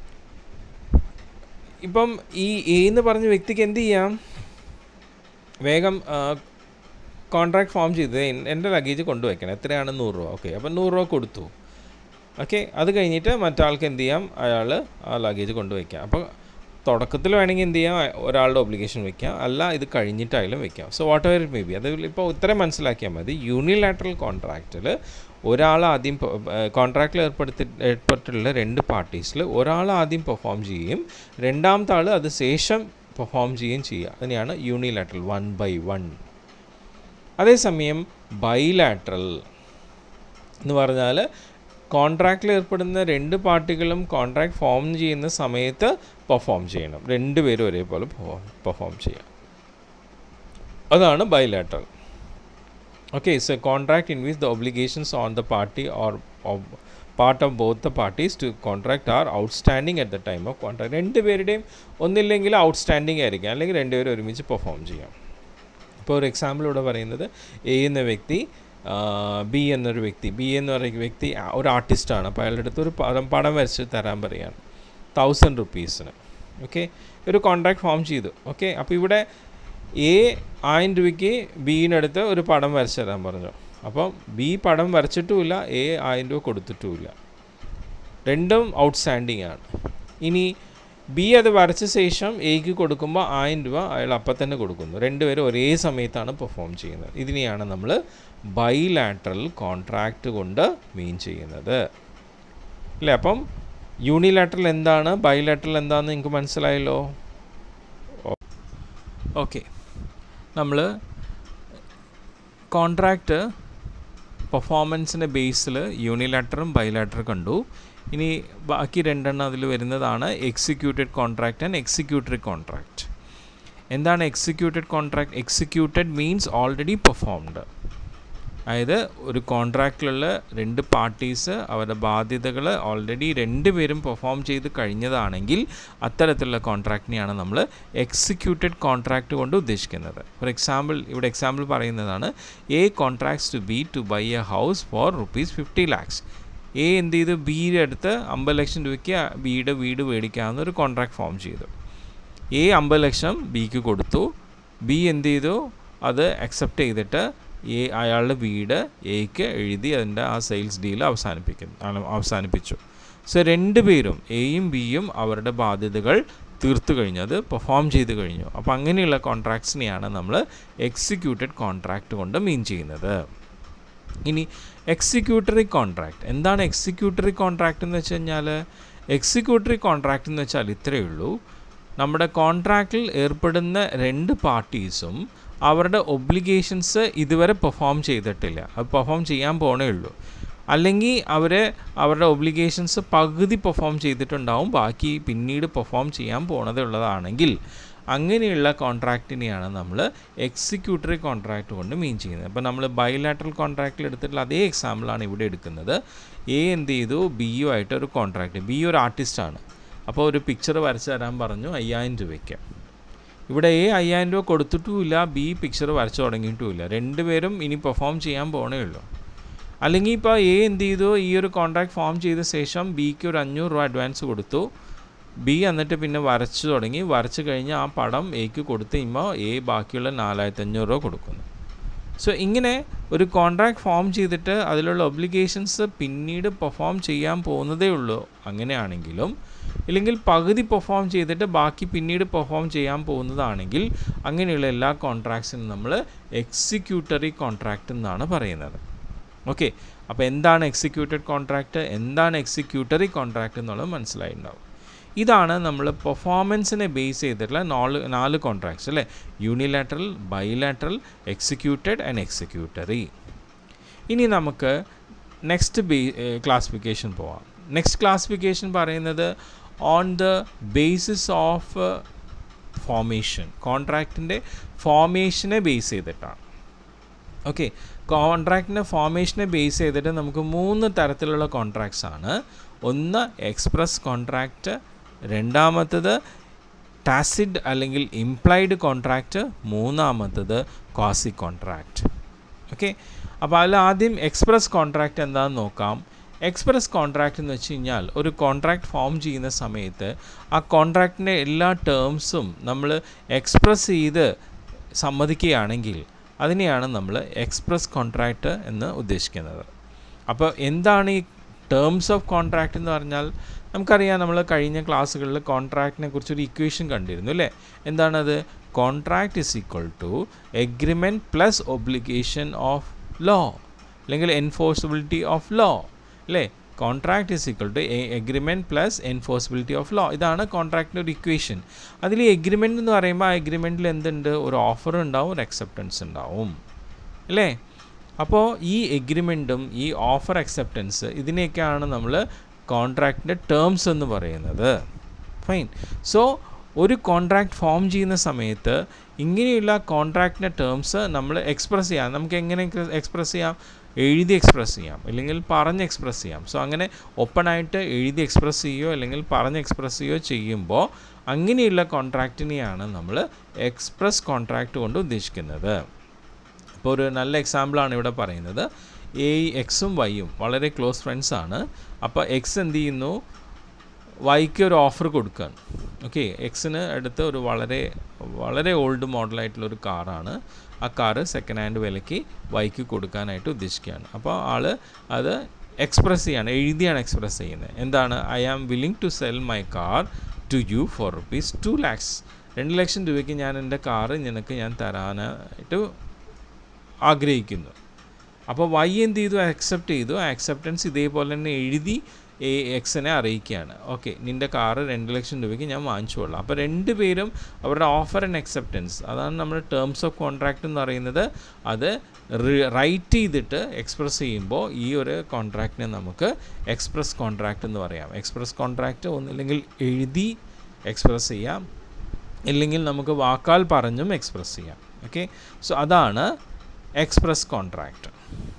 ഇപ്പം ഈ എ എന്ന് പറഞ്ഞ വ്യക്തിക്ക് എന്ത് ചെയ്യാം വേഗം കോൺട്രാക്ട് ഫോം ചെയ്ത് എൻ്റെ ലഗേജ് കൊണ്ടുവയ്ക്കണം എത്രയാണ് നൂറ് രൂപ ഓക്കെ അപ്പം നൂറ് രൂപ കൊടുത്തു ഓക്കെ അത് കഴിഞ്ഞിട്ട് മറ്റാൾക്ക് എന്ത് ചെയ്യാം അയാൾ ആ ലഗേജ് കൊണ്ടുവയ്ക്കാം അപ്പോൾ തുടക്കത്തിൽ വേണമെങ്കിൽ എന്ത് ചെയ്യാം ഒരാളുടെ ഒബ്ലിഗേഷൻ വെക്കാം അല്ല ഇത് കഴിഞ്ഞിട്ടായാലും വെക്കാം so whatever it may be അത് ഇപ്പോൾ ഉത്തരം മനസ്സിലാക്കിയാൽ മതി യൂണിലാറ്ററൽ കോൺട്രാക്റ്റിൽ ഒരാൾ ആദ്യം കോൺട്രാക്റ്റിൽ ഏർപ്പെടുത്തി ഏർപ്പെട്ടിട്ടുള്ള രണ്ട് പാർട്ടീസിൽ ഒരാൾ ആദ്യം പെർഫോം ചെയ്യുകയും രണ്ടാമത്തെ ആൾ അത് ശേഷം പെർഫോം ചെയ്യുകയും ചെയ്യുക അതിനെയാണ് യൂണിലാറ്ററൽ വൺ ബൈ വൺ അതേസമയം ബൈലാറ്ററൽ എന്ന് പറഞ്ഞാൽ കോൺട്രാക്റ്റിൽ ഏർപ്പെടുന്ന രണ്ട് പാർട്ടികളും കോൺട്രാക്ട് ഫോം ചെയ്യുന്ന സമയത്ത് പെർഫോം ചെയ്യണം രണ്ടുപേരും ഒരേപോലെ പെർഫോം ചെയ്യാം അതാണ് bilateral okay so contract in which the obligations on the party or of part of both the parties to contract are outstanding at the time of contract രണ്ടുപേരുടെയും ഒന്നില്ലെങ്കിൽ ഔട്ട്സ്റ്റാൻഡിങ് ആയിരിക്കാം അല്ലെങ്കിൽ രണ്ടുപേരും ഒരുമിച്ച് പെർഫോം ചെയ്യാം ഇപ്പോൾ ഒരു എക്സാമ്പിൾ ഇവിടെ പറയുന്നത് എ എന്ന വ്യക്തി ബി എന്നൊരു വ്യക്തി ബി എന്ന് പറയുന്ന വ്യക്തി ഒരു ആർട്ടിസ്റ്റാണ് അപ്പോൾ അയാളുടെ അടുത്ത് ഒരു പടം പടം വരച്ച് തരാൻ പറയുകയാണ് തൗസൻഡ് റുപ്പീസിന് ഓക്കെ ഒരു കോൺട്രാക്ട് ഫോം ചെയ്തു ഓക്കെ അപ്പോൾ ഇവിടെ എ ആയിരം രൂപയ്ക്ക് ബീനടുത്ത് ഒരു പടം വരച്ചു തരാൻ പറഞ്ഞു അപ്പം ബി പടം വരച്ചിട്ടുമില്ല എ ആയിരം രൂപ കൊടുത്തിട്ടുമില്ല രണ്ടും ഔട്ട്സ്റ്റാൻഡിങ് ആണ് ഇനി ബി അത് വരച്ച ശേഷം എക്ക് കൊടുക്കുമ്പോൾ ആയിരം രൂപ അയാൾ അപ്പം തന്നെ കൊടുക്കുന്നു രണ്ടുപേരും ഒരേ സമയത്താണ് പെർഫോം ചെയ്യുന്നത് ഇതിനെയാണ് നമ്മൾ ബൈലാറ്ററൽ കോൺട്രാക്റ്റ് കൊണ്ട് മീൻ ചെയ്യുന്നത് അല്ലേ അപ്പം യൂണിലാറ്ററൽ എന്താണ് ബൈലാറ്ററൽ എന്താണെന്ന് നിങ്ങൾക്ക് മനസ്സിലായല്ലോ ഓക്കെ നമ്മൾ കോൺട്രാക്റ്റ് പെർഫോമൻസിൻ്റെ ബേസിൽ യൂണിലാറ്ററും ബൈലാറ്ററും കണ്ടു ഇനി ബാക്കി രണ്ടെണ്ണം അതിൽ വരുന്നതാണ് executed contract and executory contract എന്താണ് executed contract executed means already performed അതായത് ഒരു കോൺട്രാക്റ്റിലുള്ള രണ്ട് പാർട്ടീസ് അവരുടെ ബാധ്യതകൾ ഓൾറെഡി രണ്ടുപേരും പെർഫോം ചെയ്ത് കഴിഞ്ഞതാണെങ്കിൽ അത്തരത്തിലുള്ള കോൺട്രാക്റ്റിനെയാണ് നമ്മൾ എക്സിക്യൂട്ടഡ് കോൺട്രാക്റ്റ് കൊണ്ട് ഉദ്ദേശിക്കുന്നത് ഫോർ എക്സാമ്പിൾ ഇവിടെ എക്സാമ്പിൾ പറയുന്നതാണ് A contracts to B to buy a house for rupees fifty lakhs A എന്ത് ചെയ്തു ബിയുടെ അടുത്ത് അമ്പത് ലക്ഷം രൂപയ്ക്ക് ബിയുടെ വീട് മേടിക്കാവുന്ന ഒരു കോൺട്രാക്ട് ഫോം ചെയ്തു എ അമ്പത് ലക്ഷം ബിക്ക് കൊടുത്തു ബി എന്ത് ചെയ്തു അത് അക്സെപ്റ്റ് ചെയ്തിട്ട് എ അയാളുടെ വീട് എക്ക് എഴുതി അതിൻ്റെ ആ സെയിൽസ് ഡീൽ അവസാനിപ്പിക്കുന്നു അവസാനിപ്പിച്ചു സോ രണ്ട് പേരും എയും ബിയും അവരുടെ ബാധ്യതകൾ തീർത്തു കഴിഞ്ഞു അത് പെർഫോം ചെയ്ത് കഴിഞ്ഞു അപ്പോൾ അങ്ങനെയുള്ള കോൺട്രാക്ട്സിനെയാണ് നമ്മൾ എക്സിക്യൂട്ടഡ് കോൺട്രാക്റ്റ് കൊണ്ട് മീൻ ചെയ്യുന്നത് ഇനി എക്സിക്യൂട്ടറി കോൺട്രാക്റ്റ് എന്താണ് എക്സിക്യൂട്ടറി കോൺട്രാക്റ്റ് എന്ന് വെച്ച് കഴിഞ്ഞാൽ എക്സിക്യൂട്ടറി കോൺട്രാക്റ്റ് എന്ന് വെച്ചാൽ ഇത്രയേ ഉള്ളൂ നമ്മുടെ കോൺട്രാക്റ്റിൽ ഏർപ്പെടുന്ന രണ്ട് പാർട്ടീസും അവരുടെ ഒബ്ലിഗേഷൻസ് ഇതുവരെ പെർഫോം ചെയ്തിട്ടില്ല അത് പെർഫോം ചെയ്യാൻ പോണേ ഉള്ളൂ അല്ലെങ്കിൽ അവർ അവരുടെ ഒബ്ലിഗേഷൻസ് പകുതി പെർഫോം ചെയ്തിട്ടുണ്ടാവും ബാക്കി പിന്നീട് പെർഫോം ചെയ്യാൻ പോണതേ ഉള്ളതാണെങ്കിൽ അങ്ങനെയുള്ള കോൺട്രാക്റ്റിനെയാണ് നമ്മൾ എക്സിക്യൂട്ടറി കോൺട്രാക്റ്റ് കൊണ്ട് മീൻ ചെയ്യുന്നത് അപ്പോൾ നമ്മൾ ബൈലാറ്ററൽ കോൺട്രാക്റ്റിൽ എടുത്തിട്ടുള്ള അതേ എക്സാമ്പിളാണ് ഇവിടെ എടുക്കുന്നത് എ എന്ത് ചെയ്തു ബിയുമായിട്ട് ഒരു കോൺട്രാക്റ്റ് ബി ഒരു ആർട്ടിസ്റ്റാണ് അപ്പോൾ ഒരു പിക്ചർ വരച്ച് തരാൻ പറഞ്ഞു അയ്യായിരം രൂപയ്ക്ക് ഇവിടെ എ അയ്യായിരം രൂപ കൊടുത്തിട്ടുമില്ല ബി പിക്ചർ വരച്ചു തുടങ്ങിയിട്ടുമില്ല രണ്ടുപേരും ഇനി പെർഫോം ചെയ്യാൻ പോകണേ ഉള്ളൂ അല്ലെങ്കിൽ ഇപ്പോൾ എ എന്ത് ചെയ്തു ഈ ഒരു കോൺട്രാക്ട് ഫോം ചെയ്ത ശേഷം ബിക്ക് ഒരു അഞ്ഞൂറ് രൂപ അഡ്വാൻസ് കൊടുത്തു ബി എന്നിട്ട് പിന്നെ വരച്ചു തുടങ്ങി വരച്ചു കഴിഞ്ഞ് ആ പടം എക്ക് കൊടുത്ത് കഴിയുമ്പോൾ എ ബാക്കിയുള്ള നാലായിരത്തി അഞ്ഞൂറ് രൂപ കൊടുക്കുന്നു സോ ഇങ്ങനെ ഒരു കോൺട്രാക്ട് ഫോം ചെയ്തിട്ട് അതിലുള്ള ഒബ്ലിഗേഷൻസ് പിന്നീട് പെർഫോം ചെയ്യാൻ പോകുന്നതേ ഉള്ളൂ അങ്ങനെയാണെങ്കിലും ഇല്ലെങ്കിൽ പകുതി പെർഫോം ചെയ്തിട്ട് ബാക്കി പിന്നീട് പെർഫോം ചെയ്യാൻ പോകുന്നതാണെങ്കിൽ അങ്ങനെയുള്ള എല്ലാ കോൺട്രാക്ട്സിനും നമ്മൾ എക്സിക്യൂട്ടറി കോൺട്രാക്റ്റ് എന്നാണ് പറയുന്നത് ഓക്കെ അപ്പോൾ എന്താണ് എക്സിക്യൂട്ടഡ് കോൺട്രാക്റ്റ് എന്താണ് എക്സിക്യൂട്ടറി കോൺട്രാക്റ്റ് എന്നുള്ളത് മനസ്സിലായിട്ടുണ്ടാവും ഇതാണ് നമ്മൾ പെർഫോമൻസിനെ ബേസ് ചെയ്തിട്ടുള്ള നാല് നാല് കോൺട്രാക്ട്സ് അല്ലേ unilateral bilateral executed and executory ഇനി നമുക്ക് നെക്സ്റ്റ് ബേ ക്ലാസിഫിക്കേഷൻ പോവാം നെക്സ്റ്റ് ക്ലാസിഫിക്കേഷൻ പറയുന്നത് on the basis of formation കോൺട്രാക്റ്റിൻ്റെ ഫോമേഷനെ ബേസ് ചെയ്തിട്ടാണ് ഓക്കെ കോൺട്രാക്റ്റിൻ്റെ ഫോമേഷനെ ബേസ് ചെയ്തിട്ട് നമുക്ക് മൂന്ന് തരത്തിലുള്ള കോൺട്രാക്ട്സ് ആണ് ഒന്ന് എക്സ്പ്രസ് കോൺട്രാക്റ്റ് രണ്ടാമത്തത് ടാസിഡ് അല്ലെങ്കിൽ ഇംപ്ലൈഡ് കോൺട്രാക്റ്റ് മൂന്നാമത്തത് ക്വാസി കോൺട്രാക്റ്റ് ഓക്കെ അപ്പോൾ അതിൽ ആദ്യം എക്സ്പ്രസ് കോൺട്രാക്റ്റ് എന്താണെന്ന് നോക്കാം എക്സ്പ്രസ് കോൺട്രാക്റ്റ് എന്ന് വെച്ച് കഴിഞ്ഞാൽ ഒരു കോൺട്രാക്റ്റ് ഫോം ചെയ്യുന്ന സമയത്ത് ആ കോൺട്രാക്റ്റിൻ്റെ എല്ലാ ടേംസും നമ്മൾ എക്സ്പ്രസ് ചെയ്ത് സമ്മതിക്കുകയാണെങ്കിൽ അതിനെയാണ് നമ്മൾ എക്സ്പ്രസ് കോൺട്രാക്റ്റ് എന്ന് ഉദ്ദേശിക്കുന്നത് അപ്പോൾ എന്താണ് ഈ ടേംസ് ഓഫ് കോൺട്രാക്റ്റ് എന്ന് പറഞ്ഞാൽ നമുക്കറിയാം നമ്മൾ കഴിഞ്ഞ ക്ലാസ്സുകളിൽ കോൺട്രാക്റ്റിനെ കുറിച്ചൊരു ഇക്വേഷൻ കണ്ടിരുന്നു അല്ലേ എന്താണത് contract is equal to agreement plus obligation of law അല്ലെങ്കിൽ എൻഫോഴ്സിബിലിറ്റി ഓഫ് ലോ അല്ലേ contract is equal to agreement plus enforceability of law ഇതാണ് കോൺട്രാക്റ്റിൻ്റെ ഒരു ഇക്വേഷൻ അതിൽ ഈ എഗ്രിമെൻ്റ് എന്ന് പറയുമ്പോൾ ആ എഗ്രിമെൻറ്റിൽ എന്തുണ്ട് ഒരു ഓഫർ ഉണ്ടാവും ഒരു അക്സെപ്റ്റൻസ് ഉണ്ടാവും അല്ലേ അപ്പോൾ ഈ എഗ്രിമെൻറ്റും ഈ ഓഫർ അക്സെപ്റ്റൻസ് ഇതിനെയൊക്കെയാണ് നമ്മൾ കോൺട്രാക്റ്റിൻ്റെ ടേംസ് എന്ന് പറയുന്നത് ഫൈൻ സോ ഒരു കോൺട്രാക്റ്റ് ഫോം ചെയ്യുന്ന സമയത്ത് ഇങ്ങനെയുള്ള കോൺട്രാക്റ്റിൻ്റെ ടേംസ് നമ്മൾ എക്സ്പ്രസ് ചെയ്യാം നമുക്ക് എങ്ങനെ എക്സ്പ്രസ് ചെയ്യാം എഴുതി എക്സ്പ്രസ് ചെയ്യാം അല്ലെങ്കിൽ പറഞ്ഞ് എക്സ്പ്രസ് ചെയ്യാം സോ അങ്ങനെ ഓപ്പണായിട്ട് എഴുതി എക്സ്പ്രസ് ചെയ്യുകയോ അല്ലെങ്കിൽ പറഞ്ഞ് എക്സ്പ്രസ് ചെയ്യുകയോ ചെയ്യുമ്പോൾ അങ്ങനെയുള്ള കോൺട്രാക്റ്റിനെയാണ് നമ്മൾ എക്സ്പ്രസ് കോൺട്രാക്റ്റ് കൊണ്ട് ഉദ്ദേശിക്കുന്നത് ഇപ്പോൾ ഒരു നല്ല എക്സാമ്പിളാണ് ഇവിടെ പറയുന്നത് എ എക്സും വൈയും വളരെ ക്ലോസ് ഫ്രണ്ട്സ് ആണ് അപ്പോൾ എക്സ് എന്ത് ചെയ്യുന്നു വൈക്ക് ഒരു ഓഫർ കൊടുക്കുകയാണ് ഓക്കെ എക്സിന് അടുത്ത് ഒരു വളരെ വളരെ ഓൾഡ് മോഡലായിട്ടുള്ള ഒരു കാറാണ് ആ കാറ് സെക്കൻഡ് ഹാൻഡ് വിലയ്ക്ക് വൈക്ക് കൊടുക്കാനായിട്ട് ഉദ്ദേശിക്കുകയാണ് അപ്പോൾ ആൾ അത് എക്സ്പ്രസ് ചെയ്യാണ് എഴുതിയാണ് എക്സ്പ്രസ് ചെയ്യുന്നത് എന്താണ് I am willing to sell my car to you for rupees two lakhs രണ്ട് ലക്ഷം രൂപയ്ക്ക് ഞാൻ എൻ്റെ കാറ് നിനക്ക് ഞാൻ തരാനായിട്ട് ആഗ്രഹിക്കുന്നു അപ്പോൾ വൈ എന്ത് ചെയ്തു അക്സെപ്റ്റ് ചെയ്തു ആ അക്സെപ്റ്റൻസ് ഇതേപോലെ തന്നെ എഴുതി എ എക്സിനെ അറിയിക്കുകയാണ് ഓക്കെ നിൻ്റെ കാറ് രണ്ട് ലക്ഷം രൂപയ്ക്ക് ഞാൻ വാങ്ങിച്ചുകൊള്ളാം അപ്പോൾ രണ്ട് പേരും അവരുടെ ഓഫർ ആൻഡ് അക്സെപ്റ്റൻസ് അതാണ് നമ്മുടെ ടേംസ് ഓഫ് കോൺട്രാക്റ്റ് എന്ന് പറയുന്നത് അത് റൈറ്റ് ചെയ്തിട്ട് എക്സ്പ്രസ് ചെയ്യുമ്പോൾ ഈ ഒരു കോൺട്രാക്റ്റിനെ നമുക്ക് എക്സ്പ്രസ് കോൺട്രാക്റ്റ് എന്ന് പറയാം എക്സ്പ്രസ് കോൺട്രാക്റ്റ് ഒന്നില്ലെങ്കിൽ എഴുതി എക്സ്പ്രസ് ചെയ്യാം ഇല്ലെങ്കിൽ നമുക്ക് വാക്കാൽ പറഞ്ഞും എക്സ്പ്രസ് ചെയ്യാം ഓക്കെ സോ അതാണ് എക്സ്പ്രസ് കോൺട്രാക്റ്റ്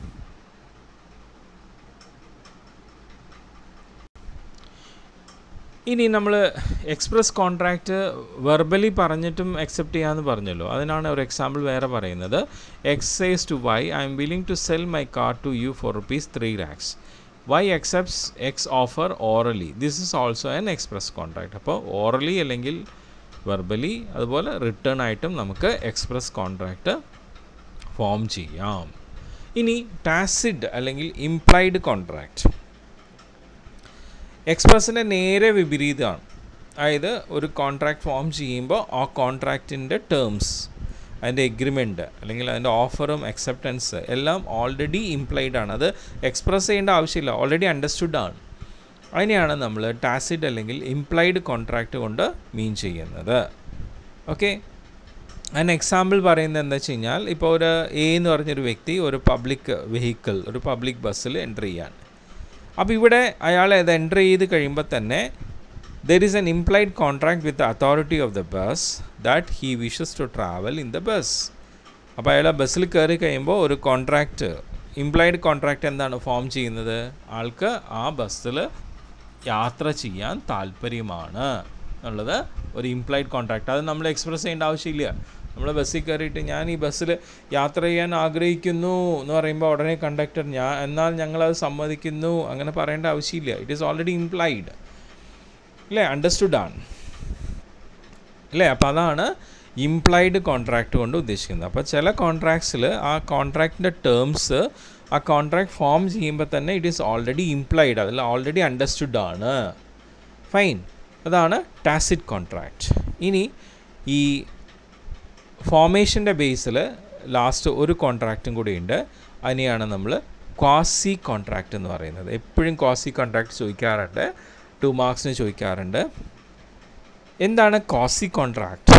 ഇനി നമ്മൾ എക്സ്പ്രസ് കോൺട്രാക്റ്റ് വെർബലി പറഞ്ഞിട്ടും അക്സെപ്റ്റ് ചെയ്യാമെന്ന് പറഞ്ഞല്ലോ അതിനാണ് ഒരു എക്സാമ്പിൾ വേറെ പറയുന്നത് X says to Y I am willing to sell my car to you for rupees three lakhs Y accepts X offer orally this is also an express contract അപ്പോൾ ഓറലി അല്ലെങ്കിൽ വെർബലി അതുപോലെ റിട്ടേൺ ആയിട്ടും നമുക്ക് എക്സ്പ്രസ് കോൺട്രാക്റ്റ് ഫോം ചെയ്യാം ഇനി ടാസിഡ് അല്ലെങ്കിൽ ഇംപ്ലൈഡ് കോൺട്രാക്റ്റ് എക്സ്പ്രസിൻ്റെ നേരെ വിപരീതമാണ് അതായത് ഒരു കോൺട്രാക്റ്റ് ഫോം ചെയ്യുമ്പോൾ ആ കോൺട്രാക്റ്റിൻ്റെ ടേംസ് അതിൻ്റെ എഗ്രിമെൻറ്റ് അല്ലെങ്കിൽ അതിൻ്റെ ഓഫറും അക്സെപ്റ്റൻസ് എല്ലാം ഓൾറെഡി ഇംപ്ലൈഡ് ആണ് അത് എക്സ്പ്രസ് ചെയ്യേണ്ട ആവശ്യമില്ല ഓൾറെഡി അണ്ടർസ്റ്റുഡ് ആണ് അതിനെയാണ് നമ്മൾ ടാസിഡ് അല്ലെങ്കിൽ ഇംപ്ലൈഡ് കോൺട്രാക്റ്റ് കൊണ്ട് മീൻ ചെയ്യുന്നത് ഓക്കെ അതിന് എക്സാമ്പിൾ പറയുന്നത് എന്താ വെച്ച് കഴിഞ്ഞാൽ ഇപ്പോൾ ഒരു എ എന്ന് പറഞ്ഞൊരു വ്യക്തി ഒരു പബ്ലിക് വെഹിക്കിൾ ഒരു പബ്ലിക് ബസ്സിൽ എൻ്റർ ചെയ്യാണ് അപ്പോൾ ഇവിടെ അയാൾ അത് എൻ്റർ ചെയ്ത് കഴിയുമ്പോൾ തന്നെ there is an implied contract with authority of the bus that he wishes to travel in the bus അപ്പോൾ അയാൾ ആ ബസ്സിൽ കയറി കഴിയുമ്പോൾ ഒരു കോൺട്രാക്റ്റ് ഇംപ്ലൈഡ് കോൺട്രാക്റ്റ് എന്താണ് ഫോം ചെയ്യുന്നത് ആൾക്ക് ആ ബസ്സിൽ യാത്ര ചെയ്യാൻ താല്പര്യമാണ് എന്നുള്ളത് ഒരു ഇംപ്ലൈഡ് കോൺട്രാക്റ്റ് അത് നമ്മൾ എക്സ്പ്രസ് ചെയ്യേണ്ട ആവശ്യമില്ല നമ്മൾ ബസ്സിൽ കയറിയിട്ട് ഞാൻ ഈ ബസ്സിൽ യാത്ര ചെയ്യാൻ ആഗ്രഹിക്കുന്നു എന്ന് പറയുമ്പോൾ ഉടനെ കണ്ടക്ടർ ഞാൻ എന്നാൽ ഞങ്ങളത് സമ്മതിക്കുന്നു അങ്ങനെ പറയേണ്ട ആവശ്യമില്ല ഇറ്റ് ഈസ് ഓൾറെഡി ഇംപ്ലൈഡ് അല്ലേ അണ്ടർസ്റ്റുഡ് ആണ് അല്ലേ അപ്പോൾ അതാണ് ഇംപ്ലൈഡ് കോൺട്രാക്റ്റ് കൊണ്ട് ഉദ്ദേശിക്കുന്നത് അപ്പോൾ ചില കോൺട്രാക്ട്സിൽ ആ കോൺട്രാക്റ്റിൻ്റെ ടേംസ് ആ കോൺട്രാക്ട് ഫോം ചെയ്യുമ്പോൾ തന്നെ ഇറ്റ് ഈസ് ഓൾറെഡി ഇംപ്ലൈഡ് അതിൽ ഓൾറെഡി അണ്ടർസ്റ്റുഡ് ആണ് ഫൈൻ അതാണ് ടാസിറ്റ് കോൺട്രാക്റ്റ് ഇനി ഈ ഫോമേഷൻ്റെ ബേസിൽ ലാസ്റ്റ് ഒരു കോൺട്രാക്റ്റും കൂടി ഉണ്ട് അതിനെയാണ് നമ്മൾ ക്വാസി കോൺട്രാക്റ്റ് എന്ന് പറയുന്നത് എപ്പോഴും ക്വാസി കോൺട്രാക്റ്റ് ചോദിക്കാറുണ്ട് ടു മാർക്സിന് ചോദിക്കാറുണ്ട് എന്താണ് ക്വാസി കോൺട്രാക്റ്റ്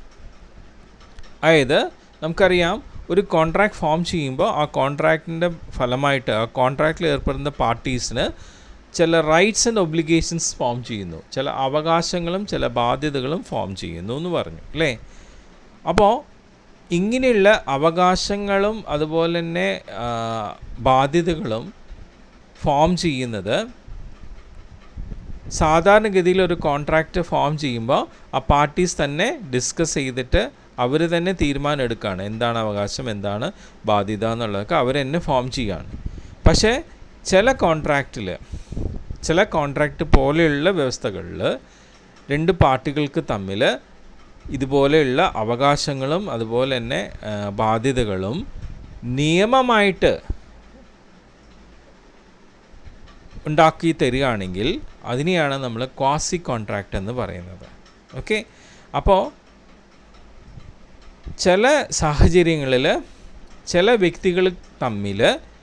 അതായത് നമുക്കറിയാം ഒരു കോൺട്രാക്ട് ഫോം ചെയ്യുമ്പോൾ ആ കോൺട്രാക്റ്റിൻ്റെ ഫലമായിട്ട് ആ കോൺട്രാക്റ്റിൽ ഏർപ്പെടുന്ന പാർട്ടീസിന് ചില റൈറ്റ്സ് ആൻഡ് ഒബ്ലിഗേഷൻസ് ഫോം ചെയ്യുന്നു ചില അവകാശങ്ങളും ചില ബാധ്യതകളും ഫോം ചെയ്യുന്നു എന്ന് പറഞ്ഞു അല്ലേ അപ്പോൾ ഇങ്ങനെയുള്ള അവകാശങ്ങളും അതുപോലെ തന്നെ ബാധ്യതകളും ഫോം ചെയ്യുന്നത് സാധാരണഗതിയിൽ ഒരു കോൺട്രാക്റ്റ് ഫോം ചെയ്യുമ്പോൾ ആ പാർട്ടീസ് തന്നെ ഡിസ്കസ് ചെയ്തിട്ട് അവർ തന്നെ തീരുമാനം എടുക്കുകയാണ് എന്താണ് അവകാശം എന്താണ് ബാധ്യത എന്നുള്ളതൊക്കെ അവർ തന്നെ ഫോം ചെയ്യുകയാണ് പക്ഷേ ചില കോൺട്രാക്റ്റിൽ ചില കോൺട്രാക്റ്റ് പോലെയുള്ള വ്യവസ്ഥകളിൽ രണ്ട് പാർട്ടികൾക്ക് തമ്മിൽ ഇതുപോലെയുള്ള അവകാശങ്ങളും അതുപോലെ തന്നെ ബാധ്യതകളും നിയമമായിട്ട് ഉണ്ടാക്കി തരികയാണെങ്കിൽ അതിനെയാണ് നമ്മൾ ക്വാസി കോൺട്രാക്റ്റ് എന്ന് പറയുന്നത് ഓക്കെ അപ്പോൾ ചില സാഹചര്യങ്ങളിൽ ചില വ്യക്തികൾ തമ്മിൽ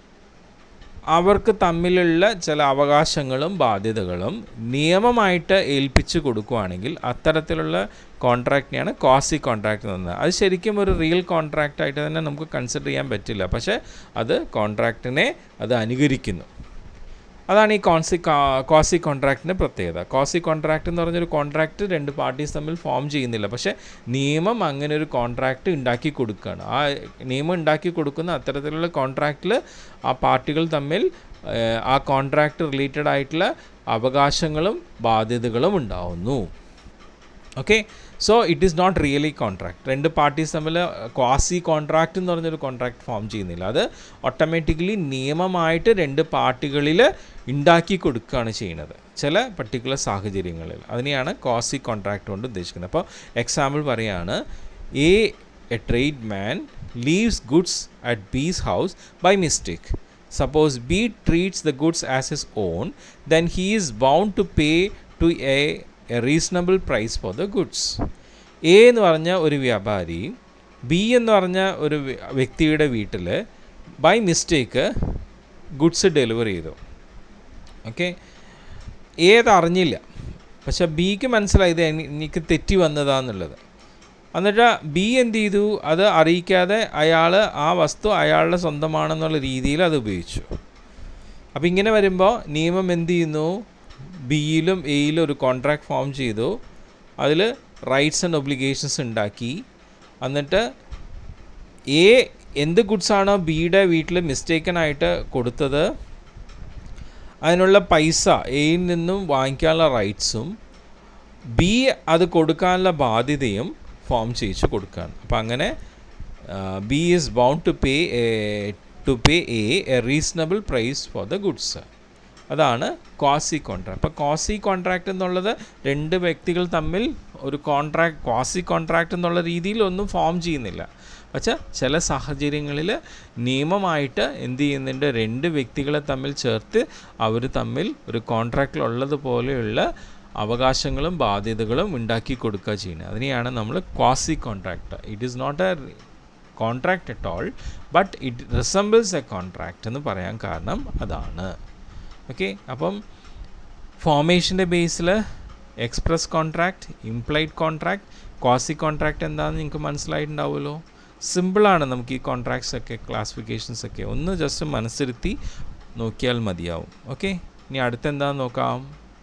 അവർക്ക് തമ്മിലുള്ള ചില അവകാശങ്ങളും ബാധ്യതകളും നിയമമായിട്ട് ഏൽപ്പിച്ചു കൊടുക്കുകയാണെങ്കിൽ അത്തരത്തിലുള്ള കോൺട്രാക്റ്റിനെയാണ് ക്വാസി കോൺട്രാക്റ്റ് എന്ന് പറയുന്നത് അത് ശരിക്കും ഒരു റിയൽ കോൺട്രാക്റ്റ് ആയിട്ട് തന്നെ നമുക്ക് കൺസിഡർ ചെയ്യാൻ പറ്റില്ല പക്ഷേ അത് കോൺട്രാക്റ്റിനെ അത് അനുകരിക്കുന്നു അതാണ് ഈ കോൺസി ക്വാസി കോൺട്രാക്റ്റിൻ്റെ പ്രത്യേകത ക്വാസി കോൺട്രാക്റ്റ് എന്ന് പറഞ്ഞൊരു കോൺട്രാക്റ്റ് രണ്ട് പാർട്ടീസ് തമ്മിൽ ഫോം ചെയ്യുന്നില്ല പക്ഷേ നിയമം അങ്ങനെ ഒരു കോൺട്രാക്റ്റ് ഉണ്ടാക്കി കൊടുക്കുകയാണ് ആ നിയമം ഉണ്ടാക്കി കൊടുക്കുന്ന അത്തരത്തിലുള്ള കോൺട്രാക്റ്റിൽ ആ പാർട്ടികൾ തമ്മിൽ ആ കോൺട്രാക്റ്റ് റിലേറ്റഡ് ആയിട്ടുള്ള അവകാശങ്ങളും ബാധ്യതകളും ഉണ്ടാവുന്നു okay so it is not really contract രണ്ട് പാർട്ടീസ് തമ്മിൽ ക്വാസി കോൺട്രാക്റ്റ് എന്ന് പറഞ്ഞൊരു കോൺട്രാക്ട് ഫോം ചെയ്യുന്നില്ല അത് ഓട്ടോമാറ്റിക്കലി നിയമമായിട്ട് രണ്ട് പാർട്ടികളിൽ ഉണ്ടാക്കി കൊടുക്കുകയാണ് ചെയ്യുന്നത് ചില പർട്ടിക്കുലർ സാഹചര്യങ്ങളിൽ അതിനെയാണ് ക്വാസി കോൺട്രാക്ട് കൊണ്ട് ഉദ്ദേശിക്കുന്നത് അപ്പോൾ എക്സാമ്പിൾ പറയുകയാണ് A a trade man leaves goods at B's house by mistake suppose B treats the goods as his own then he is bound to pay to a a reasonable price for the goods A എന്ന് പറഞ്ഞ ഒരു വ്യാപാരി ബി എന്ന് പറഞ്ഞ ഒരു വ്യക്തിയുടെ വീട്ടിൽ ബൈ മിസ്റ്റേക്ക് ഗുഡ്സ് ഡെലിവർ ചെയ്തു ഓക്കെ ഏത് അറിഞ്ഞില്ല പക്ഷെ ബിക്ക് മനസ്സിലായത് എനിക്ക് തെറ്റി വന്നതാന്നുള്ളത് എന്നിട്ട് ബി എന്ത് ചെയ്തു അത് അറിയിക്കാതെ അയാൾ ആ വസ്തു അയാളുടെ സ്വന്തമാണെന്നുള്ള രീതിയിൽ അത് ഉപയോഗിച്ചു അപ്പോൾ ഇങ്ങനെ വരുമ്പോൾ നിയമം എന്ത് ചെയ്യുന്നു ബിയിലും എയിലും ഒരു കോൺട്രാക്ട് ഫോം ചെയ്തു അതിൽ റൈറ്റ്സ് ആൻഡ് ഒബ്ലിഗേഷൻസ് ഉണ്ടാക്കി എന്നിട്ട് എ എന്ത് ഗുഡ്സാണോ ബിയുടെ വീട്ടിൽ മിസ്റ്റേക്കനായിട്ട് കൊടുത്തത് അതിനുള്ള പൈസ എയിൽ നിന്നും വാങ്ങിക്കാനുള്ള റൈറ്റ്സും ബി അത് കൊടുക്കാനുള്ള ബാധ്യതയും ഫോം ചെയ്യിച്ച് കൊടുക്കുകയാണ് അപ്പോൾ അങ്ങനെ B is bound to pay to pay a a reasonable price for the goods അതാണ് ക്വാസി കോൺട്രാക്ട് അപ്പോൾ ക്വാസി കോൺട്രാക്റ്റ് എന്നുള്ളത് രണ്ട് വ്യക്തികൾ തമ്മിൽ ഒരു കോൺട്രാക്ട് ക്വാസി കോൺട്രാക്റ്റ് എന്നുള്ള രീതിയിൽ ഒന്നും ഫോം ചെയ്യുന്നില്ല പക്ഷേ ചില സാഹചര്യങ്ങളിൽ നിയമമായിട്ട് എന്ത് ചെയ്യുന്നുണ്ട് രണ്ട് വ്യക്തികളെ തമ്മിൽ ചേർത്ത് അവർ തമ്മിൽ ഒരു കോൺട്രാക്റ്റിലുള്ളതുപോലെയുള്ള അവകാശങ്ങളും ബാധ്യതകളും ഉണ്ടാക്കി കൊടുക്കുക ചെയ്യുന്നത് അതിനെയാണ് നമ്മൾ quasi contract it is not a contract at all but it resembles a contract എന്ന് പറയാൻ കാരണം അതാണ് ഓക്കെ അപ്പം ഫോമേഷൻ്റെ ബേസിൽ express contract implied contract quasi contract എന്താണെന്ന് നിങ്ങൾക്ക് മനസ്സിലായിട്ടുണ്ടാവുമല്ലോ സിമ്പിളാണ് നമുക്ക് ഈ കോൺട്രാക്ട്സ് ഒക്കെ ക്ലാസിഫിക്കേഷൻസ് ഒക്കെ ഒന്ന് ജസ്റ്റ് മനസ്സിരുത്തി നോക്കിയാൽ മതിയാവും ഓക്കെ ഇനി അടുത്തെന്താന്ന് നോക്കാം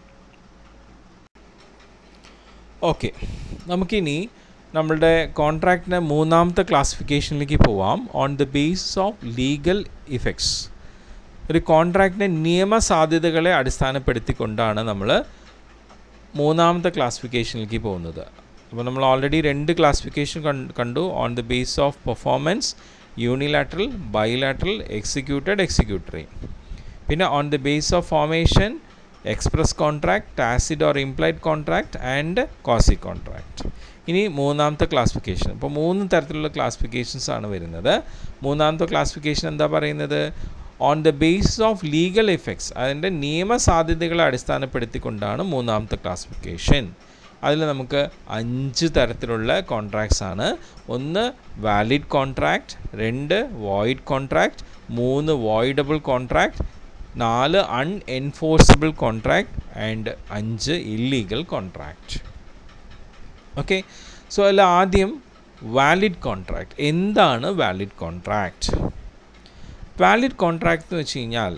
ഓക്കെ നമുക്കിനി നമ്മളുടെ കോൺട്രാക്റ്റിൻ്റെ മൂന്നാമത്തെ ക്ലാസിഫിക്കേഷനിലേക്ക് പോവാം on the basis of legal effects ഒരു കോൺട്രാക്റ്റിൻ്റെ നിയമസാധ്യതകളെ അടിസ്ഥാനപ്പെടുത്തിക്കൊണ്ടാണ് നമ്മൾ മൂന്നാമത്തെ ക്ലാസിഫിക്കേഷനിലേക്ക് പോകുന്നത് അപ്പോൾ നമ്മൾ ഓൾറെഡി രണ്ട് ക്ലാസിഫിക്കേഷൻ കണ്ടു on the base of performance unilateral bilateral executed executory പിന്നെ on the base of formation express contract tacit or implied contract and quasi contract ഇനി മൂന്നാമത്തെ ക്ലാസിഫിക്കേഷൻ ഇപ്പോൾ മൂന്ന് തരത്തിലുള്ള ക്ലാസിഫിക്കേഷൻസ് ആണ് വരുന്നത് മൂന്നാമത്തെ ക്ലാസിഫിക്കേഷൻ എന്താ പറയുന്നത് on the base of legal effects അതിൻ്റെ നിയമസാധ്യതകളെ അടിസ്ഥാനപ്പെടുത്തിക്കൊണ്ടാണ് മൂന്നാമത്തെ ക്ലാസിഫിക്കേഷൻ അതിൽ നമുക്ക് അഞ്ച് തരത്തിലുള്ള കോൺട്രാക്ട്സ് ആണ് ഒന്ന് വാലിഡ് കോൺട്രാക്റ്റ് രണ്ട് വോയിഡ് കോൺട്രാക്റ്റ് മൂന്ന് വോയിഡബിൾ കോൺട്രാക്റ്റ് നാല് അൺഎൻഫോഴ്സിബിൾ കോൺട്രാക്ട് ആൻഡ് അഞ്ച് ഇല്ലീഗൽ കോൺട്രാക്റ്റ് ഓക്കെ സോ അതിൽ ആദ്യം വാലിഡ് കോൺട്രാക്ട് എന്താണ് വാലിഡ് കോൺട്രാക്റ്റ് വാലിഡ് കോൺട്രാക്ട് എന്ന് വെച്ച് കഴിഞ്ഞാൽ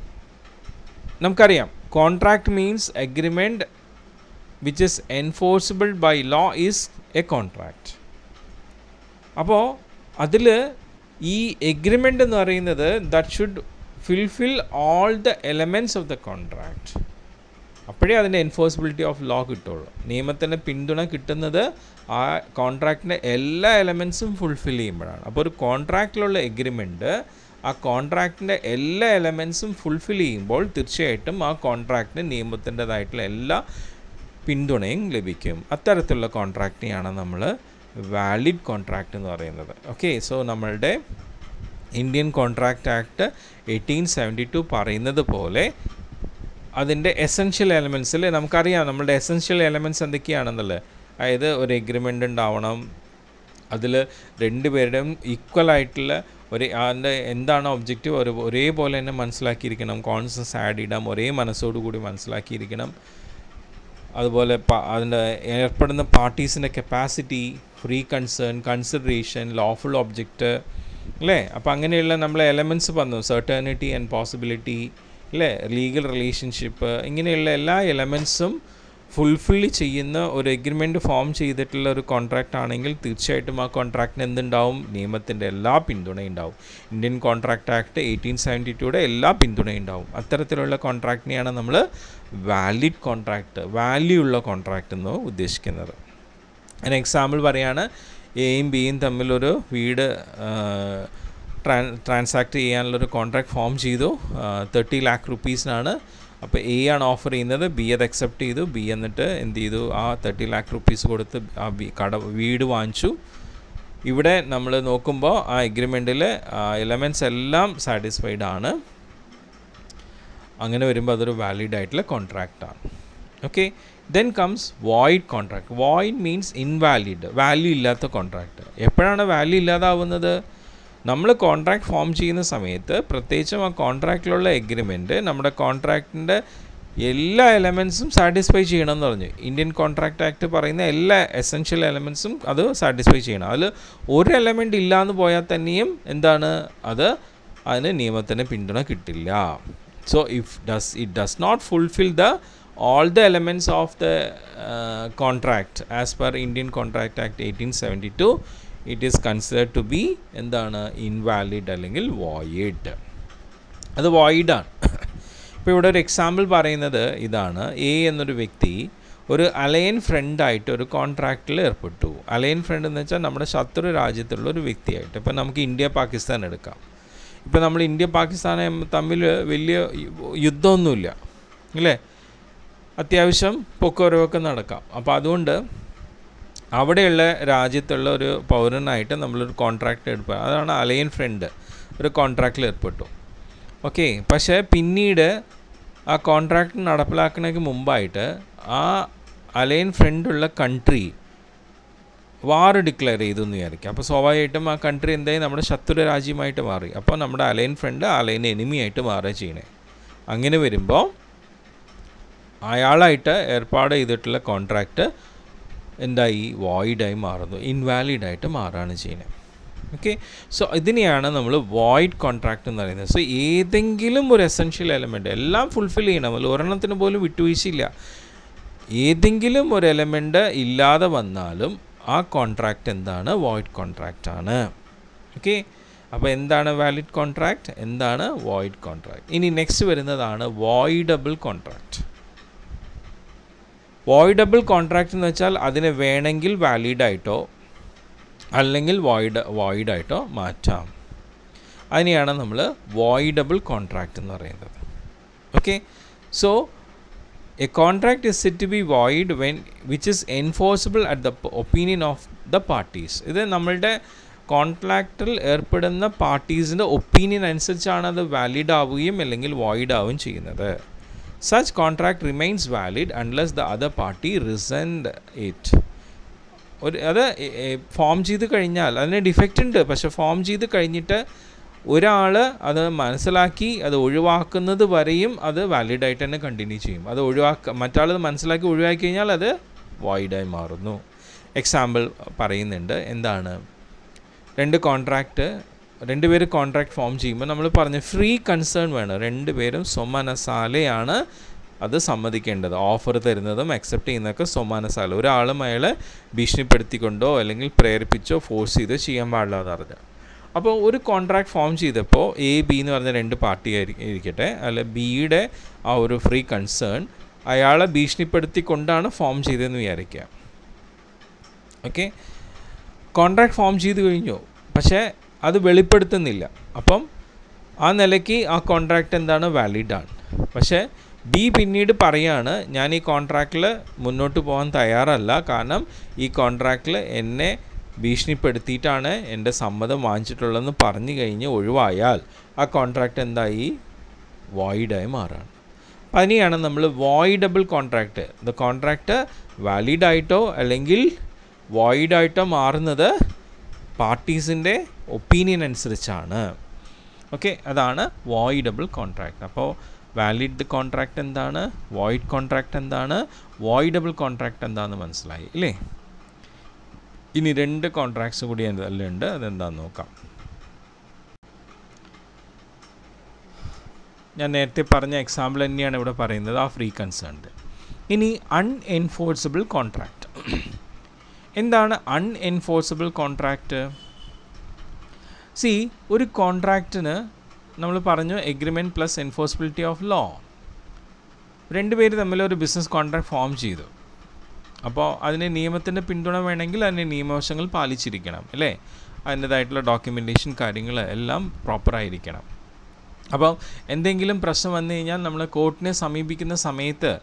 നമുക്കറിയാം contract means agreement which is enforceable by law is a contract അപ്പോൾ അതിൽ ഈ എഗ്രിമെൻ്റ് എന്ന് പറയുന്നത് that should fulfil all the elements of the contract അപ്പോഴേ അതിൻ്റെ എൻഫോഴ്സിബിലിറ്റി ഓഫ് ലോ കിട്ടുള്ളൂ നിയമത്തിൻ്റെ പിന്തുണ കിട്ടുന്നത് ആ കോൺട്രാക്റ്റിൻ്റെ എല്ലാ എലമെൻസും ഫുൾഫിൽ ചെയ്യുമ്പോഴാണ് അപ്പോൾ ഒരു കോൺട്രാക്റ്റിലുള്ള എഗ്രിമെൻറ്റ് ആ കോൺട്രാക്റ്റിൻ്റെ എല്ലാ എലമെൻസും ഫുൾഫിൽ ചെയ്യുമ്പോൾ തീർച്ചയായിട്ടും ആ കോൺട്രാക്റ്റിന് നിയമത്തിൻ്റെതായിട്ടുള്ള എല്ലാ പിന്തുണയും ലഭിക്കും അത്തരത്തിലുള്ള കോൺട്രാക്റ്റിനെയാണ് നമ്മൾ വാലിഡ് കോൺട്രാക്റ്റ് എന്ന് പറയുന്നത് ഓക്കെ സോ നമ്മളുടെ Indian contract act eighteen seventy two പറയുന്നത് പോലെ അതിൻ്റെ എസെൻഷ്യൽ എലമെൻസിൽ നമുക്കറിയാം നമ്മളുടെ എസെൻഷ്യൽ എലമെൻറ്റ്സ് എന്തൊക്കെയാണെന്നുള്ളത് അതായത് ഒരു എഗ്രിമെൻ്റ് ഉണ്ടാവണം അതിൽ രണ്ടുപേരുടെയും ഈക്വൽ ആയിട്ടുള്ള ഒരു അതിൻ്റെ എന്താണ് ഒബ്ജക്റ്റീവ് ഒരു ഒരേപോലെ തന്നെ മനസ്സിലാക്കിയിരിക്കണം കോൺസൻസ് ആഡ് ചെയ്യണം ഒരേ മനസ്സോടുകൂടി മനസ്സിലാക്കിയിരിക്കണം അതുപോലെ അതിൻ്റെ ഏർപ്പെടുന്ന പാർട്ടീസിൻ്റെ capacity free consent consideration lawful object അല്ലേ അപ്പോൾ അങ്ങനെയുള്ള നമ്മളെ എലമെൻറ്റ്സ് പറഞ്ഞു സെർട്ടേണിറ്റി ആൻഡ് പോസിബിലിറ്റി അല്ലേ ലീഗൽ റിലേഷൻഷിപ്പ് ഇങ്ങനെയുള്ള എല്ലാ എലമെൻസും ഫുൾഫിൽ ചെയ്യുന്ന ഒരു എഗ്രിമെൻറ്റ് ഫോം ചെയ്തിട്ടുള്ള ഒരു കോൺട്രാക്റ്റ് ആണെങ്കിൽ തീർച്ചയായിട്ടും ആ കോൺട്രാക്റ്റിന് എന്തുണ്ടാവും നിയമത്തിൻ്റെ എല്ലാ പിന്തുണയും ഉണ്ടാവും Indian contract act eighteen seventy ടുയുടെ എല്ലാ പിന്തുണയും ഉണ്ടാവും അത്തരത്തിലുള്ള കോൺട്രാക്റ്റിനെയാണ് നമ്മൾ വാലിഡ് കോൺട്രാക്റ്റ് വാല്യൂ ഉള്ള കോൺട്രാക്റ്റ് എന്ന് ഉദ്ദേശിക്കുന്നത് അതിന് എക്സാമ്പിൾ പറയുകയാണ് എയും ബിയും തമ്മിലൊരു വീട് ട്രാൻ ട്രാൻസാക്ട് ചെയ്യാനുള്ളൊരു കോൺട്രാക്ട് ഫോം ചെയ്തു തേർട്ടി ലാക്ക് റുപ്പീസിനാണ് അപ്പോൾ എ ആണ് ഓഫർ ചെയ്യുന്നത് ബി അത് അക്സെപ്റ്റ് ചെയ്തു ബി എന്നിട്ട് എന്ത് ചെയ്തു ആ തേർട്ടി ലാക്ക് റുപ്പീസ് കൊടുത്ത് ആ ബി കട വീട് വാങ്ങിച്ചു ഇവിടെ നമ്മൾ നോക്കുമ്പോൾ ആ എഗ്രിമെൻറ്റിൽ എലമെൻറ്റ്സ് എല്ലാം സാറ്റിസ്ഫൈഡ് ആണ് അങ്ങനെ വരുമ്പോൾ അതൊരു വാലിഡ് ആയിട്ടുള്ള കോൺട്രാക്റ്റാണ് okay then comes void contract void means invalid value ഇല്ലാത്ത കോൺട്രാക്റ്റ് എപ്പോഴാണ് വാല്യൂ ഇല്ലാതാവുന്നത് നമ്മൾ കോൺട്രാക്ട് ഫോം ചെയ്യുന്ന സമയത്ത് പ്രത്യേകിച്ചും ആ കോൺട്രാക്റ്റിലുള്ള എഗ്രിമെൻറ്റ് നമ്മുടെ കോൺട്രാക്റ്റിൻ്റെ എല്ലാ എലമെൻസും സാറ്റിസ്ഫൈ ചെയ്യണം എന്ന് പറഞ്ഞു ഇന്ത്യൻ കോൺട്രാക്ട് ആക്ട് പറയുന്ന എല്ലാ എസെൻഷ്യൽ എലമെൻസും അത് സാറ്റിസ്ഫൈ ചെയ്യണം അതിൽ ഒരു എലമെൻറ്റ് ഇല്ലയെന്ന് പോയാൽ തന്നെയും എന്താണ് അത് അതിന് നിയമത്തിന് പിന്തുണ കിട്ടില്ല so if does it does not fulfil the all the elements of the uh, contract as per Indian Contract Act 1872 it is considered to be എന്താണ് ഇൻവാലിഡ് അല്ലെങ്കിൽ വോയിഡ് അത് വോയിഡാണ് ഇപ്പോൾ ഇവിടെ ഒരു എക്സാമ്പിൾ പറയുന്നത് ഇതാണ് എ എന്നൊരു വ്യക്തി ഒരു അലയൻ ഫ്രണ്ടായിട്ട് ഒരു കോൺട്രാക്റ്റിൽ ഏർപ്പെട്ടു അലയൻ ഫ്രണ്ട് എന്ന് വെച്ചാൽ നമ്മുടെ ശത്രു രാജ്യത്തുള്ള ഒരു വ്യക്തിയായിട്ട് ഇപ്പോൾ നമുക്ക് ഇന്ത്യ പാകിസ്ഥാൻ എടുക്കാം ഇപ്പോൾ നമ്മൾ ഇന്ത്യ പാകിസ്ഥാൻ തമ്മിൽ വലിയ യുദ്ധമൊന്നുമില്ല അല്ലേ അത്യാവശ്യം പൊക്കവരവൊക്കെ നടക്കാം അപ്പോൾ അതുകൊണ്ട് അവിടെയുള്ള രാജ്യത്തുള്ള ഒരു പൗരനായിട്ട് നമ്മളൊരു കോൺട്രാക്റ്റ് എടുക്കുക അതാണ് അലയൻ ഫ്രണ്ട് ഒരു കോൺട്രാക്റ്റിൽ ഏർപ്പെട്ടു ഓക്കെ പക്ഷേ പിന്നീട് ആ കോൺട്രാക്റ്റ് നടപ്പിലാക്കുന്നതിന് മുമ്പായിട്ട് ആ അലയൻ ഫ്രണ്ടുള്ള കൺട്രി വാർ ഡിക്ലെയർ ചെയ്തു എന്ന് വിചാരിക്കുക അപ്പോൾ സ്വാഭാവികമായിട്ടും ആ കൺട്രി എന്തായി നമ്മുടെ ശത്രു രാജ്യമായിട്ട് മാറി അപ്പോൾ നമ്മുടെ അലയൻ ഫ്രണ്ട് അലയൻ എനിമി ആയിട്ട് മാറുക ചെയ്യണേ അങ്ങനെ വരുമ്പോൾ അയാളായിട്ട് ഏർപ്പാട് ചെയ്തിട്ടുള്ള കോൺട്രാക്റ്റ് എന്തായി വോയിഡായി മാറുന്നു ഇൻവാലിഡായിട്ട് മാറുകയാണ് ചെയ്യുന്നത് ഓക്കെ സോ ഇതിനെയാണ് നമ്മൾ വോയിഡ് കോൺട്രാക്റ്റ് എന്ന് പറയുന്നത് സോ ഏതെങ്കിലും ഒരു എസെൻഷ്യൽ എലമെൻറ്റ് എല്ലാം ഫുൾഫിൽ ചെയ്യണം അതിൽ ഒരെണ്ണത്തിന് പോലും വിട്ടുവീഴ്ചയില്ല ഏതെങ്കിലും ഒരു എലമെൻ്റ് ഇല്ലാതെ വന്നാലും ആ കോൺട്രാക്റ്റ് എന്താണ് വോയിഡ് കോൺട്രാക്റ്റ് ആണ് ഓക്കെ അപ്പോൾ എന്താണ് വാലിഡ് കോൺട്രാക്റ്റ് എന്താണ് വോയിഡ് കോൺട്രാക്റ്റ് ഇനി നെക്സ്റ്റ് വരുന്നതാണ് വോയിഡബിൾ കോൺട്രാക്റ്റ് വോയിഡബിൾ കോൺട്രാക്റ്റ് എന്ന് വെച്ചാൽ അതിനെ വേണമെങ്കിൽ വാലിഡ് ആയിട്ടോ അല്ലെങ്കിൽ വോയിഡ് വോയിഡ് ആയിട്ടോ മാറ്റാം അതിനെയാണ് നമ്മൾ വോയിഡബിൾ കോൺട്രാക്റ്റ് എന്ന് പറയുന്നത് okay so a contract is said to be void when which is enforceable at the opinion of the parties ഇത് നമ്മളുടെ കോൺട്രാക്റ്റിൽ ഏർപ്പെടുന്ന പാർട്ടീസിൻ്റെ ഒപ്പീനിയൻ അനുസരിച്ചാണ് അത് വാലിഡ് ആവുകയും അല്ലെങ്കിൽ വോയിഡ് ആവുകയും ചെയ്യുന്നത് such contract remains valid unless the other party rescind it ഒരു അത് ഫോം ചെയ്ത് കഴിഞ്ഞാൽ അതിന് ഡിഫക്റ്റ് ഉണ്ട് പക്ഷെ ഫോം ചെയ്ത് കഴിഞ്ഞിട്ട് ഒരാൾ അത് മനസ്സിലാക്കി അത് ഒഴിവാക്കുന്നത് വരെയും അത് വാലിഡ് ആയിട്ട് തന്നെ കണ്ടിന്യൂ ചെയ്യും അത് ഒഴിവാക്ക മറ്റാൾ അത് മനസ്സിലാക്കി ഒഴിവാക്കി കഴിഞ്ഞാൽ അത് വോയിഡായി മാറുന്നു എക്സാമ്പിൾ പറയുന്നുണ്ട് എന്താണ് രണ്ട് കോൺട്രാക്റ്റ് രണ്ട് പേര് കോൺട്രാക്ട് ഫോം ചെയ്യുമ്പോൾ നമ്മൾ പറഞ്ഞ ഫ്രീ കൺസേൺ വേണം രണ്ട് പേരും സ്വമനസാലയാണ് അത് സമ്മതിക്കേണ്ടത് ഓഫർ തരുന്നതും അക്സെപ്റ്റ് ചെയ്യുന്നതൊക്കെ സ്വമാനസാല ഒരാളും അയാളെ ഭീഷണിപ്പെടുത്തിക്കൊണ്ടോ അല്ലെങ്കിൽ പ്രേരിപ്പിച്ചോ ഫോഴ്സ് ചെയ്തോ ചെയ്യാൻ പാടില്ല എന്ന് പറഞ്ഞു അപ്പോൾ ഒരു കോൺട്രാക്ട് ഫോം ചെയ്തപ്പോൾ എ ബി എന്ന് പറഞ്ഞ രണ്ട് പാർട്ടി ഇരിക്കട്ടെ അല്ല ബിയുടെ ആ ഒരു ഫ്രീ കൺസേൺ അയാളെ ഭീഷണിപ്പെടുത്തിക്കൊണ്ടാണ് ഫോം ചെയ്തതെന്ന് വിചാരിക്കുക ഓക്കെ കോൺട്രാക്ട് ഫോം ചെയ്ത് കഴിഞ്ഞു പക്ഷേ അത് വെളിപ്പെടുത്തുന്നില്ല അപ്പം ആ നിലയ്ക്ക് ആ കോൺട്രാക്റ്റ് എന്താണ് വാലിഡാണ് പക്ഷേ ബി പിന്നീട് പറയാണ് ഞാൻ ഈ കോൺട്രാക്റ്റിൽ മുന്നോട്ട് പോകാൻ തയ്യാറല്ല കാരണം ഈ കോൺട്രാക്റ്റിൽ എന്നെ ഭീഷണിപ്പെടുത്തിയിട്ടാണ് എൻ്റെ സമ്മതം വാങ്ങിച്ചിട്ടുള്ളതെന്ന് പറഞ്ഞു കഴിഞ്ഞ് ഒഴിവായാൽ ആ കോൺട്രാക്റ്റ് എന്തായി വോയിഡായി മാറുകയാണ് അപ്പം അതിനെയാണ് നമ്മൾ voidable contract the contract valid ആയിട്ടോ അല്ലെങ്കിൽ വോയിഡായിട്ടോ മാറുന്നത് പാർട്ടീസിൻ്റെ ഒപ്പീനിയൻ അനുസരിച്ചാണ് ഓക്കെ അതാണ് വോയിഡബിൾ കോൺട്രാക്റ്റ് അപ്പോൾ വാലിഡ് കോൺട്രാക്റ്റ് എന്താണ് വോയിഡ് കോൺട്രാക്റ്റ് എന്താണ് വോയിഡബിൾ കോൺട്രാക്റ്റ് എന്താണെന്ന് മനസ്സിലായി ഇല്ലേ ഇനി രണ്ട് കോൺട്രാക്ട്സ് കൂടി അതിലുണ്ട് അതെന്താണെന്ന് നോക്കാം ഞാൻ നേരത്തെ പറഞ്ഞ എക്സാമ്പിൾ തന്നെയാണ് ഇവിടെ പറയുന്നത് ആ ഫ്രീ കൺസേൺഡ് ഇനി അൺഎൻഫോഴ്സിബിൾ കോൺട്രാക്റ്റ് എന്താണ് അൺഎൻഫോഴ്സിബിൾ കോൺട്രാക്റ്റ് സി ഒരു കോൺട്രാക്റ്റിന് നമ്മൾ പറഞ്ഞു agreement plus enforceability of law രണ്ട് പേര് തമ്മിൽ ഒരു ബിസിനസ് കോൺട്രാക്ട് ഫോം ചെയ്തു അപ്പോൾ അതിന് നിയമത്തിൻ്റെ പിന്തുണ വേണമെങ്കിൽ അതിൻ്റെ നിയമവശങ്ങൾ പാലിച്ചിരിക്കണം അല്ലേ അതിൻ്റേതായിട്ടുള്ള ഡോക്യുമെൻറ്റേഷൻ കാര്യങ്ങൾ എല്ലാം പ്രോപ്പറായിരിക്കണം അപ്പോൾ എന്തെങ്കിലും പ്രശ്നം വന്നു കഴിഞ്ഞാൽ നമ്മൾ കോർട്ടിനെ സമീപിക്കുന്ന സമയത്ത്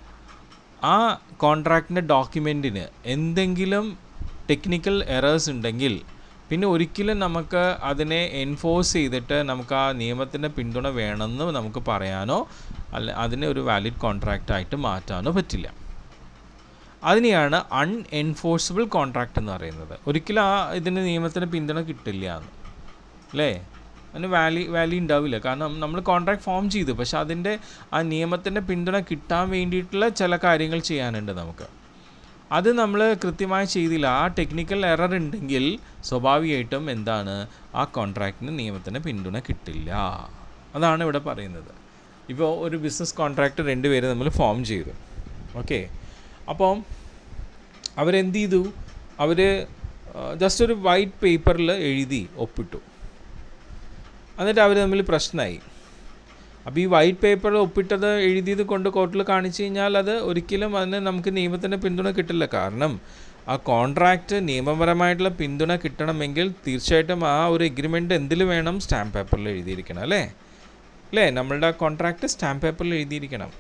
ആ കോൺട്രാക്റ്റിൻ്റെ ഡോക്യുമെൻറ്റിന് എന്തെങ്കിലും ടെക്നിക്കൽ എറേഴ്സ് ഉണ്ടെങ്കിൽ പിന്നെ ഒരിക്കലും നമുക്ക് അതിനെ എൻഫോഴ്സ് ചെയ്തിട്ട് നമുക്ക് ആ നിയമത്തിൻ്റെ പിന്തുണ വേണമെന്ന് നമുക്ക് പറയാനോ അല്ല അതിനെ ഒരു വാലിഡ് കോൺട്രാക്റ്റ് ആയിട്ട് മാറ്റാനോ പറ്റില്ല അതിനെയാണ് അൺഎൻഫോഴ്സിബിൾ കോൺട്രാക്റ്റ് എന്ന് പറയുന്നത് ഒരിക്കലും ആ ഇതിന് നിയമത്തിന് പിന്തുണ കിട്ടില്ല എന്ന് അല്ലേ അതിന് വാലി വാല്യൂ ഉണ്ടാവില്ല കാരണം നമ്മൾ കോൺട്രാക്ട് ഫോം ചെയ്തു പക്ഷെ അതിൻ്റെ ആ നിയമത്തിൻ്റെ പിന്തുണ കിട്ടാൻ വേണ്ടിയിട്ടുള്ള ചില കാര്യങ്ങൾ ചെയ്യാനുണ്ട് നമുക്ക് അത് നമ്മൾ കൃത്യമായി ചെയ്തില്ല ആ ടെക്നിക്കൽ എറർ ഉണ്ടെങ്കിൽ സ്വാഭാവികമായിട്ടും എന്താണ് ആ കോൺട്രാക്റ്റിന് നിയമത്തിന് പിന്തുണ കിട്ടില്ല അതാണ് ഇവിടെ പറയുന്നത് ഇപ്പോൾ ഒരു ബിസിനസ് കോൺട്രാക്റ്റ് രണ്ട് പേര് നമ്മൾ ഫോം ചെയ്തു ഓക്കെ അപ്പം അവരെന്ത് ചെയ്തു അവർ ജസ്റ്റ് ഒരു വൈറ്റ് പേപ്പറിൽ എഴുതി ഒപ്പിട്ടു എന്നിട്ട് അവർ തമ്മിൽ പ്രശ്നമായി അപ്പോൾ ഈ വൈറ്റ് പേപ്പറിൽ ഒപ്പിട്ടത് എഴുതിയത് കൊണ്ട് കോർട്ടിൽ കാണിച്ചു കഴിഞ്ഞാൽ അത് ഒരിക്കലും അതിന് നമുക്ക് നിയമത്തിൻ്റെ പിന്തുണ കിട്ടില്ല കാരണം ആ കോൺട്രാക്റ്റ് നിയമപരമായിട്ടുള്ള പിന്തുണ കിട്ടണമെങ്കിൽ തീർച്ചയായിട്ടും ആ ഒരു എഗ്രിമെൻ്റ് എന്തിൽ വേണം സ്റ്റാമ്പ് പേപ്പറിൽ എഴുതിയിരിക്കണം അല്ലേ അല്ലേ നമ്മളുടെ കോൺട്രാക്റ്റ് സ്റ്റാമ്പ് പേപ്പറിൽ എഴുതിയിരിക്കണം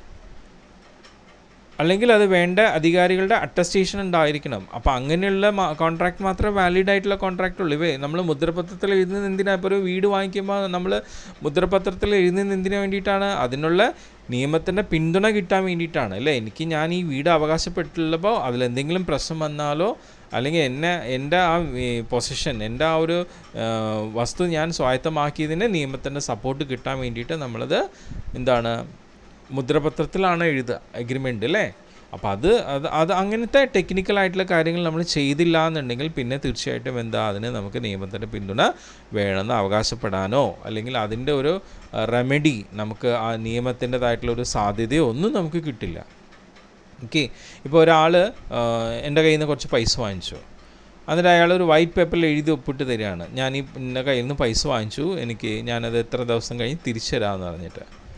അല്ലെങ്കിൽ അത് വേണ്ട അധികാരികളുടെ അറ്റസ്റ്റേഷൻ ഉണ്ടായിരിക്കണം അപ്പോൾ അങ്ങനെയുള്ള കോൺട്രാക്ട് മാത്രമേ വാലിഡ് ആയിട്ടുള്ള കോൺട്രാക്റ്റ് ഉള്ളൂ ഇവേ നമ്മൾ മുദ്രപത്രത്തിൽ എഴുതുന്നത് എന്തിനാണ് ഇപ്പോൾ ഒരു വീട് വാങ്ങിക്കുമ്പോൾ നമ്മൾ മുദ്രപത്രത്തിൽ എഴുതുന്നത് എന്തിനു വേണ്ടിയിട്ടാണ് അതിനുള്ള നിയമത്തിൻ്റെ പിന്തുണ കിട്ടാൻ വേണ്ടിയിട്ടാണ് അല്ലേ എനിക്ക് ഞാൻ ഈ വീട് അവകാശപ്പെട്ടുള്ളപ്പോൾ അതിലെന്തെങ്കിലും പ്രശ്നം വന്നാലോ അല്ലെങ്കിൽ എന്നെ എൻ്റെ ആ പൊസിഷൻ എൻ്റെ ആ ഒരു വസ്തു ഞാൻ സ്വായത്തമാക്കിയതിന് നിയമത്തിൻ്റെ സപ്പോർട്ട് കിട്ടാൻ വേണ്ടിയിട്ട് നമ്മളത് എന്താണ് മുദ്രപത്രത്തിലാണ് എഴുതുക എഗ്രിമെൻ്റ് അല്ലേ അപ്പോൾ അത് അത് അത് അങ്ങനത്തെ ടെക്നിക്കൽ ആയിട്ടുള്ള കാര്യങ്ങൾ നമ്മൾ ചെയ്തില്ല എന്നുണ്ടെങ്കിൽ പിന്നെ തീർച്ചയായിട്ടും എന്താ അതിന് നമുക്ക് നിയമത്തിൻ്റെ പിന്തുണ വേണമെന്ന് അവകാശപ്പെടാനോ അല്ലെങ്കിൽ അതിൻ്റെ ഒരു റെമഡി നമുക്ക് ആ നിയമത്തിൻ്റെതായിട്ടുള്ള ഒരു സാധ്യതയോ ഒന്നും നമുക്ക് കിട്ടില്ല ഓക്കെ ഇപ്പോൾ ഒരാൾ എൻ്റെ കയ്യിൽ നിന്ന് കുറച്ച് പൈസ വാങ്ങിച്ചു എന്നിട്ട് അയാൾ ഒരു വൈറ്റ് പേപ്പറിൽ എഴുതി ഒപ്പിട്ട് തരികയാണ് ഞാൻ ഈ എൻ്റെ കയ്യിൽ നിന്ന് പൈസ വാങ്ങിച്ചു എനിക്ക് ഞാനത് എത്ര ദിവസം കഴിഞ്ഞ് തിരിച്ചു തരാമെന്ന് പറഞ്ഞിട്ട്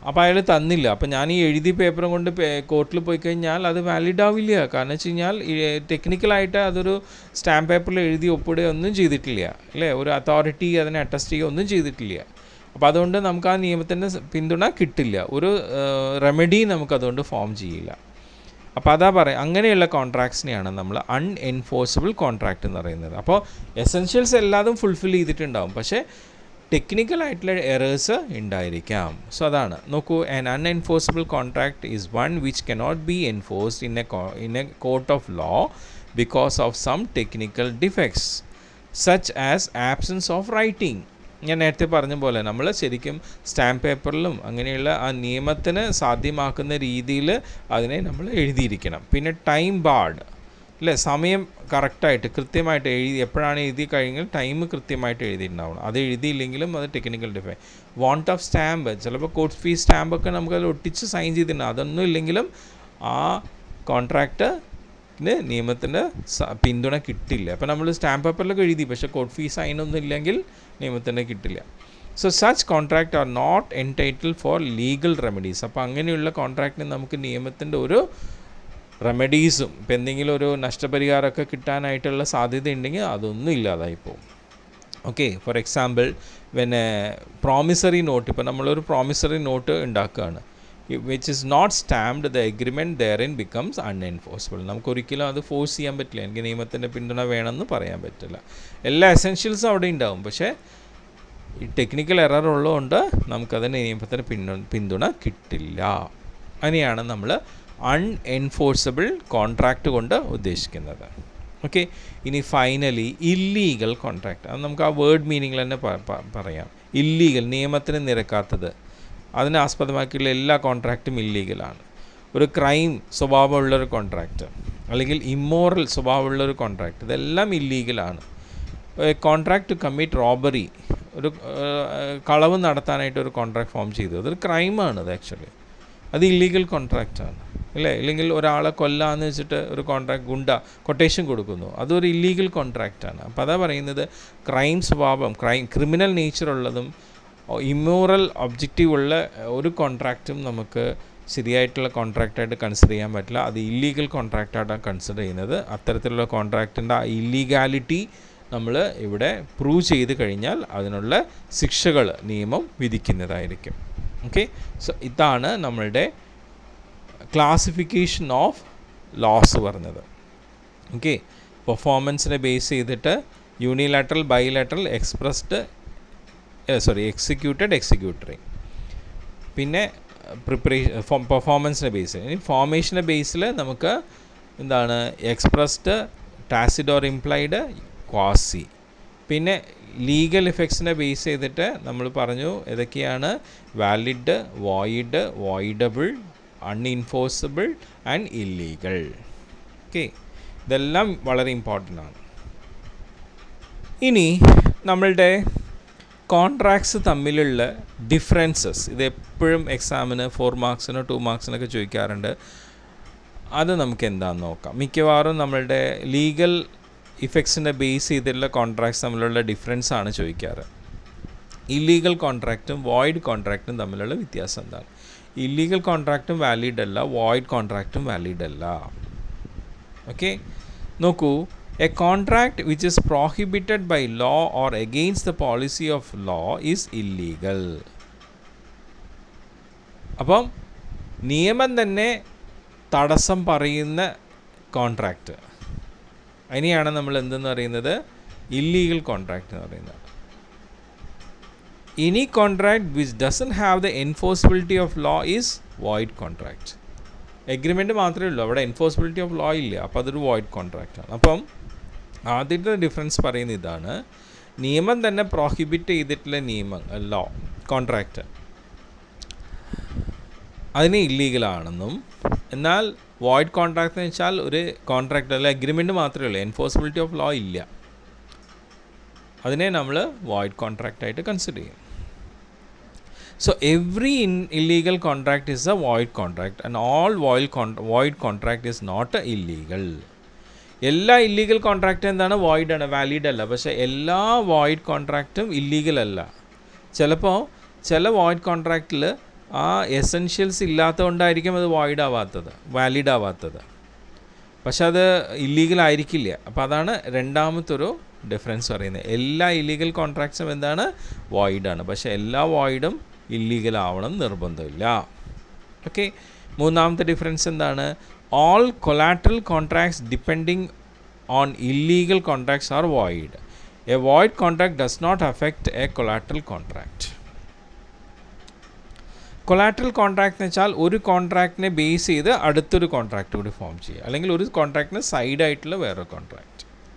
അപ്പോൾ അയാൾ തന്നില്ല അപ്പോൾ ഞാൻ ഈ എഴുതി പേപ്പറും കൊണ്ട് കോർട്ടിൽ പോയി കഴിഞ്ഞാൽ അത് വാലിഡ് ആവില്ല കാരണം വെച്ച് കഴിഞ്ഞാൽ ടെക്നിക്കലായിട്ട് അതൊരു സ്റ്റാമ്പ് പേപ്പറിൽ എഴുതി ഒപ്പിടുക ഒന്നും ചെയ്തിട്ടില്ല അല്ലേ ഒരു അതോറിറ്റി അതിനെ അറ്റസ്റ്റ് ചെയ്യുക ഒന്നും ചെയ്തിട്ടില്ല അപ്പോൾ അതുകൊണ്ട് നമുക്ക് ആ നിയമത്തിൻ്റെ പിന്തുണ കിട്ടില്ല ഒരു റെമഡി നമുക്ക് അതുകൊണ്ട് ഫോം ചെയ്യില്ല അപ്പോൾ അതാ പറയാം അങ്ങനെയുള്ള കോൺട്രാക്ട്സിനെയാണ് നമ്മൾ അൺഎൻഫോഴ്സിബിൾ കോൺട്രാക്റ്റ് എന്ന് പറയുന്നത് അപ്പോൾ എസെൻഷ്യൽസ് എല്ലാതും ഫുൾഫിൽ ചെയ്തിട്ടുണ്ടാവും പക്ഷേ ടെക്നിക്കൽ ആയിട്ടുള്ള എറേഴ്സ് ഉണ്ടായിരിക്കാം സോ അതാണ് നോക്കൂ an unenforceable contract is one which cannot be enforced in a in a court of law because of some technical defects such as absence of writing ഞാൻ നേരത്തെ പറഞ്ഞ പോലെ നമ്മൾ ശരിക്കും സ്റ്റാമ്പ് പേപ്പറിലും അങ്ങനെയുള്ള ആ നിയമത്തിന് സാധ്യമാക്കുന്ന രീതിയിൽ അതിനെ നമ്മൾ എഴുതിയിരിക്കണം പിന്നെ ടൈം ബാർഡ് അല്ലേ സമയം കറക്റ്റായിട്ട് കൃത്യമായിട്ട് എഴുതി എപ്പോഴാണ് എഴുതി കഴിഞ്ഞാൽ ടൈം കൃത്യമായിട്ട് എഴുതിയിട്ടുണ്ടാവണം അത് എഴുതിയില്ലെങ്കിലും അത് technical defect want of stamp ചിലപ്പോൾ കോർട്ട് ഫീസ് സ്റ്റാമ്പൊക്കെ നമുക്കത് ഒട്ടിച്ച് സൈൻ ചെയ്തിട്ടുണ്ട് അതൊന്നും ഇല്ലെങ്കിലും ആ കോൺട്രാക്റ്റ് നിയമത്തിൻ്റെ പിന്തുണ കിട്ടില്ല അപ്പോൾ നമ്മൾ സ്റ്റാമ്പ് പേപ്പറിലൊക്കെ എഴുതി പക്ഷേ കോർട്ട് ഫീസ് സൈനൊന്നും ഇല്ലെങ്കിൽ നിയമത്തിന് കിട്ടില്ല so such contract are not entitle for legal remedies അപ്പോൾ അങ്ങനെയുള്ള കോൺട്രാക്റ്റിന് നമുക്ക് നിയമത്തിൻ്റെ ഒരു റെമഡീസും ഇപ്പം എന്തെങ്കിലും ഒരു നഷ്ടപരിഹാരമൊക്കെ കിട്ടാനായിട്ടുള്ള സാധ്യത ഉണ്ടെങ്കിൽ അതൊന്നും ഇല്ലാതായി പോകും ഓക്കെ ഫോർ എക്സാമ്പിൾ പിന്നെ പ്രോമിസറി നോട്ട് ഇപ്പോൾ നമ്മളൊരു പ്രോമിസറി നോട്ട് ഉണ്ടാക്കുകയാണ് which is not stamped the agreement therein becomes unenforceable നമുക്ക് ഒരിക്കലും അത് ഫോഴ്സ് ചെയ്യാൻ പറ്റില്ല എനിക്ക് നിയമത്തിൻ്റെ പിന്തുണ വേണമെന്ന് പറയാൻ പറ്റില്ല എല്ലാ എസെൻഷ്യൽസും അവിടെ ഉണ്ടാവും പക്ഷേ ഈ ടെക്നിക്കൽ എറർ ഉള്ളതുകൊണ്ട് നമുക്കതിന് നിയമത്തിന് പിന്തുണ പിന്തുണ കിട്ടില്ല അങ്ങനെയാണ് നമ്മൾ അൺഎൻഫോഴ്സിബിൾ കോൺട്രാക്റ്റ് കൊണ്ട് ഉദ്ദേശിക്കുന്നത് ഓക്കെ ഇനി ഫൈനലി ഇല്ലീഗൽ കോൺട്രാക്റ്റ് അത് നമുക്ക് ആ വേർഡ് മീനിങ്ങിൽ തന്നെ പറയാം ഇല്ലീഗൽ നിയമത്തിന് നിരക്കാത്തത് അതിനെ ആസ്പദമാക്കിയുള്ള എല്ലാ കോൺട്രാക്റ്റും ഇല്ലീഗലാണ് ഒരു ക്രൈം സ്വഭാവമുള്ളൊരു കോൺട്രാക്റ്റ് അല്ലെങ്കിൽ ഇമ്മോറൽ സ്വഭാവമുള്ളൊരു കോൺട്രാക്റ്റ് ഇതെല്ലാം ഇല്ലീഗലാണ് കോൺട്രാക്ട് ടു കമ്മിറ്റ് റോബറി ഒരു കളവ് നടത്താനായിട്ട് ഒരു കോൺട്രാക്ട് ഫോം ചെയ്തു അതൊരു ക്രൈമാണ് അത് ആക്ച്വലി അത് ഇല്ലീഗൽ കോൺട്രാക്റ്റാണ് അല്ലേ ഇല്ലെങ്കിൽ ഒരാളെ കൊല്ലാന്ന് വെച്ചിട്ട് ഒരു കോൺട്രാക്ട് ഗുണ്ട കൊട്ടേഷൻ കൊടുക്കുന്നു അതൊരു ഇല്ലീഗൽ കോൺട്രാക്റ്റാണ് അപ്പോൾ അതാ പറയുന്നത് ക്രൈം സ്വഭാവം ക്രൈം ക്രിമിനൽ നേച്ചറുള്ളതും ഇമ്മോറൽ ഒബ്ജക്റ്റീവ് ഉള്ള ഒരു കോൺട്രാക്റ്റും നമുക്ക് ശരിയായിട്ടുള്ള കോൺട്രാക്റ്റായിട്ട് കൺസിഡർ ചെയ്യാൻ പറ്റില്ല അത് ഇല്ലീഗൽ കോൺട്രാക്റ്റായിട്ടാണ് കൺസിഡർ ചെയ്യുന്നത് അത്തരത്തിലുള്ള കോൺട്രാക്റ്റിൻ്റെ ആ ഇല്ലീഗാലിറ്റി നമ്മൾ ഇവിടെ പ്രൂവ് ചെയ്ത് കഴിഞ്ഞാൽ അതിനുള്ള ശിക്ഷകൾ നിയമം വിധിക്കുന്നതായിരിക്കും ഓക്കെ സോ ഇതാണ് നമ്മളുടെ ക്ലാസിഫിക്കേഷൻ ഓഫ് ലോസ് പറഞ്ഞത് ഓക്കെ പെർഫോമൻസിനെ ബേസ് ചെയ്തിട്ട് unilateral bilateral expressed sorry executed executory പിന്നെ പ്രിപ്പറേഷൻ പെർഫോമൻസിനെ ബേസ് ഇനി ഫോർമേഷൻ്റെ ബേസിൽ നമുക്ക് എന്താണ് expressed tacit or implied quasi പിന്നെ ലീഗൽ ഇഫക്ട്സിനെ ബേസ് ചെയ്തിട്ട് നമ്മൾ പറഞ്ഞു ഏതൊക്കെയാണ് valid void voidable unenforceable and illegal okay ഇതെല്ലാം വളരെ ഇമ്പോർട്ടൻ്റ് ആണ് ഇനി നമ്മളുടെ കോൺട്രാക്ട്സ് തമ്മിലുള്ള ഡിഫറൻസസ് ഇത് എപ്പോഴും എക്സാമിന് ഫോർ മാർക്സിനോ ടു മാർക്സിനൊക്കെ ചോദിക്കാറുണ്ട് അത് നമുക്ക് എന്താണെന്ന് നോക്കാം മിക്കവാറും നമ്മളുടെ ലീഗൽ ഇഫക്ട്സിനെ ബേസ് ചെയ്തിട്ടുള്ള കോൺട്രാക്ട്സ് തമ്മിലുള്ള ഡിഫറൻസ് ആണ് ചോദിക്കാറ് ഇല്ലീഗൽ കോൺട്രാക്റ്റും വോയിഡ് കോൺട്രാക്റ്റും തമ്മിലുള്ള വ്യത്യാസം എന്താണ് ഇല്ലീഗൽ കോൺട്രാക്റ്റും വാലിഡ് അല്ല വോയിഡ് കോൺട്രാക്റ്റും വാലിഡ് അല്ല ഓക്കെ നോക്കൂ a contract which is prohibited by law or against the policy of law is illegal അപ്പം നിയമം തന്നെ തടസ്സം പറയുന്ന കോൺട്രാക്റ്റ് അതിനെയാണ് നമ്മൾ എന്തെന്ന് പറയുന്നത് ഇല്ലീഗൽ കോൺട്രാക്റ്റ് എന്ന് പറയുന്നത് any contract which doesn't have the enforceability of law is void contract agreement മാത്രമേ ഉള്ളൂ അവിടെ എൻഫോഴ്സിബിലിറ്റി ഓഫ് ലോ ഇല്ല അപ്പോൾ അതൊരു വോയിഡ് കോൺട്രാക്റ്റ് ആണ് അപ്പം ആദ്യത്തെ ഡിഫറൻസ് പറയുന്ന ഇതാണ് നിയമം തന്നെ പ്രോഹിബിറ്റ് ചെയ്തിട്ടുള്ള നിയമം ലോ കോൺട്രാക്റ്റ് അതിന് ഇല്ലീഗലാണെന്നും എന്നാൽ വോയിഡ് കോൺട്രാക്ട് എന്ന് വെച്ചാൽ ഒരു കോൺട്രാക്ട് അല്ല അഗ്രിമെൻറ്റ് മാത്രമേ ഉള്ളൂ എൻഫോഴ്സിബിലിറ്റി ഓഫ് ലോ ഇല്ല അതിനെ നമ്മൾ വോയിഡ് കോൺട്രാക്റ്റ് ആയിട്ട് കൺസിഡർ ചെയ്യും so every in illegal contract is a void contract and all void con void contract is not illegal എല്ലാ ഇല്ലീഗൽ കോൺട്രാക്റ്റും എന്താണ് വോയിഡ് ആണ് വാലിഡ് അല്ല പക്ഷേ എല്ലാ വോയിഡ് കോൺട്രാക്റ്റും ഇല്ലീഗൽ അല്ല ചിലപ്പോൾ ചില വോയിഡ് കോൺട്രാക്റ്റിൽ ആ എസെൻഷ്യൽസ് ഇല്ലാത്തതുകൊണ്ടായിരിക്കും അത് വോയിഡ് ആവാത്തത് വാലിഡ് ആവാത്തത് പക്ഷെ അത് ഇല്ലീഗൽ ആയിരിക്കില്ല അപ്പോൾ അതാണ് രണ്ടാമത്തൊരു ഡിഫറൻസ് പറയുന്നത് എല്ലാ ഇല്ലീഗൽ കോൺട്രാക്ട്സും എന്താണ് വോയിഡാണ് പക്ഷേ എല്ലാ വോയിഡും ഇല്ലീഗൽ ആവണം നിർബന്ധമില്ല ഓക്കെ മൂന്നാമത്തെ ഡിഫറൻസ് എന്താണ് all collateral contracts depending on illegal contracts are void a void contract does not affect a collateral contract collateral contract എന്ന് വെച്ചാൽ ഒരു കോൺട്രാക്റ്റിനെ ബേസ് ചെയ്ത് അടുത്തൊരു കോൺട്രാക്റ്റ് കൂടി ഫോം ചെയ്യുക അല്ലെങ്കിൽ ഒരു കോൺട്രാക്റ്റിന് സൈഡായിട്ടുള്ള വേറൊരു കോൺട്രാക്റ്റ്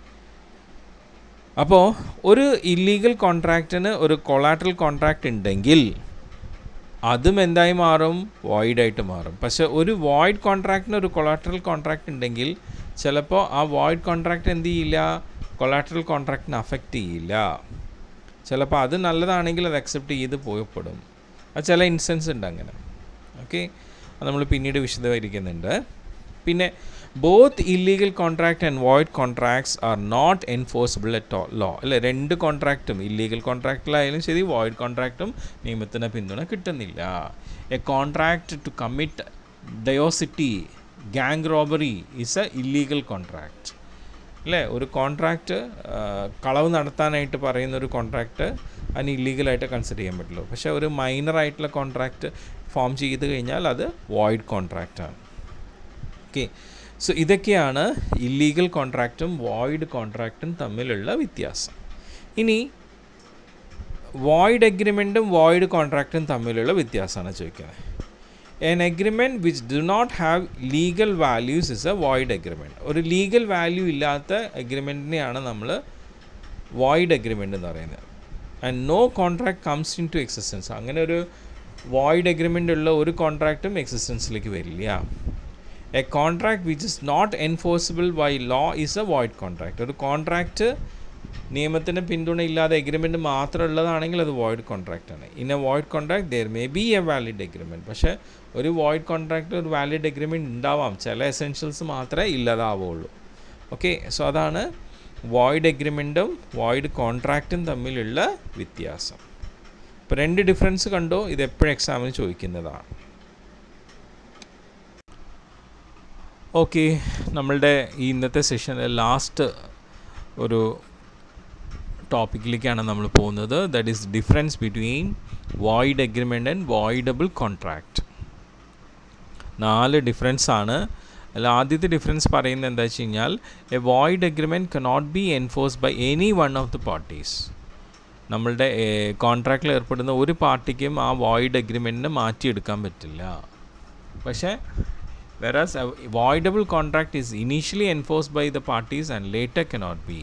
അപ്പോൾ ഒരു ഇല്ലീഗൽ കോൺട്രാക്റ്റിന് ഒരു കൊളാട്രൽ കോൺട്രാക്റ്റ് ഉണ്ടെങ്കിൽ അതും എന്തായി മാറും വോയിഡായിട്ട് മാറും പക്ഷെ ഒരു വോയിഡ് കോൺട്രാക്റ്റിന് ഒരു കൊളാട്രൽ കോൺട്രാക്റ്റ് ഉണ്ടെങ്കിൽ ചിലപ്പോൾ ആ വോയിഡ് കോൺട്രാക്റ്റ് എന്ത് ചെയ്യില്ല കൊളാട്രൽ കോൺട്രാക്റ്റിനെ അഫക്റ്റ് ചെയ്യില്ല ചിലപ്പോൾ അത് നല്ലതാണെങ്കിൽ അത് അക്സെപ്റ്റ് ചെയ്ത് പോയപ്പെടും അത് ചില ഇൻസ്റ്റൻസ് ഉണ്ട് അങ്ങനെ ഓക്കെ അത് നമ്മൾ പിന്നീട് വിശദീകരിക്കുന്നുണ്ട് പിന്നെ both illegal contract and void contracts are not enforceable at law അല്ലേ രണ്ട് കോൺട്രാക്റ്റും ഇല്ലീഗൽ കോൺട്രാക്റ്റിലായാലും ശരി വോയിഡ് കോൺട്രാക്റ്റും നിയമത്തിന് പിന്തുണ കിട്ടുന്നില്ല a contract to commit dacoity gang robbery is a illegal contract അല്ലേ ഒരു കോൺട്രാക്റ്റ് കളവ് നടത്താനായിട്ട് പറയുന്ന ഒരു കോൺട്രാക്റ്റ് അതിന് ഇല്ലീഗലായിട്ട് കൺസിഡർ ചെയ്യാൻ പറ്റുള്ളൂ പക്ഷേ ഒരു മൈനർ ആയിട്ടുള്ള കോൺട്രാക്റ്റ് ഫോം ചെയ്ത് കഴിഞ്ഞാൽ അത് വോയിഡ് കോൺട്രാക്റ്റാണ് ഓക്കെ സോ ഇതൊക്കെയാണ് ഇല്ലീഗൽ കോൺട്രാക്റ്റും വോയിഡ് കോൺട്രാക്റ്റും തമ്മിലുള്ള വ്യത്യാസം ഇനി വോയിഡ് എഗ്രിമെൻറ്റും വോയിഡ് കോൺട്രാക്റ്റും തമ്മിലുള്ള വ്യത്യാസമാണ് ചോദിക്കുന്നത് an agreement which do not have legal values is a void agreement ഒരു ലീഗൽ വാല്യൂ ഇല്ലാത്ത എഗ്രിമെൻറ്റിനെയാണ് നമ്മൾ വോയിഡ് എഗ്രിമെൻ്റ് എന്ന് പറയുന്നത് and no contract comes into existence അങ്ങനെ ഒരു വോയിഡ് എഗ്രിമെൻ്റ് ഉള്ള ഒരു കോൺട്രാക്റ്റും എക്സിസ്റ്റൻസിലേക്ക് വരില്ല a contract which is not enforceable by law is a void contract ഒരു കോൺട്രാക്റ്റ് നിയമത്തിന് പിന്തുണ ഇല്ലാതെ എഗ്രിമെൻറ്റ് മാത്രം ഉള്ളതാണെങ്കിൽ അത് വോയിഡ് കോൺട്രാക്റ്റ് ആണ് in a void contract there may be a valid agreement പക്ഷേ ഒരു വോയിഡ് കോൺട്രാക്റ്റ് ഒരു വാലിഡ് എഗ്രിമെൻറ്റ് ഉണ്ടാവാം ചില എസെൻഷ്യൽസ് മാത്രമേ ഇല്ലാതാവുള്ളൂ ഓക്കെ സോ അതാണ് വോയിഡ് എഗ്രിമെൻറ്റും വോയിഡ് കോൺട്രാക്റ്റും തമ്മിലുള്ള വ്യത്യാസം ഇപ്പോൾ രണ്ട് ഡിഫറൻസ് കണ്ടോ ഇത് എപ്പോഴും എക്സാമിന് ചോദിക്കുന്നതാണ് ഓക്കെ നമ്മളുടെ ഈ ഇന്നത്തെ സെഷനിൽ ലാസ്റ്റ് ഒരു ടോപ്പിക്കിലേക്കാണ് നമ്മൾ പോകുന്നത് that is difference between void agreement and voidable contract നാല് ഡിഫറൻസ് ആണ് അതിൽ ആദ്യത്തെ ഡിഫറൻസ് പറയുന്നത് എന്താ വെച്ച് കഴിഞ്ഞാൽ a void agreement cannot be enforce by any one of the parties നമ്മളുടെ കോൺട്രാക്റ്റിൽ ഏർപ്പെടുന്ന ഒരു പാർട്ടിക്കും ആ വോയിഡ് എഗ്രിമെൻറ്റിന് മാറ്റിയെടുക്കാൻ പറ്റില്ല പക്ഷേ whereas a voidable contract is initially enforced by the parties and later cannot be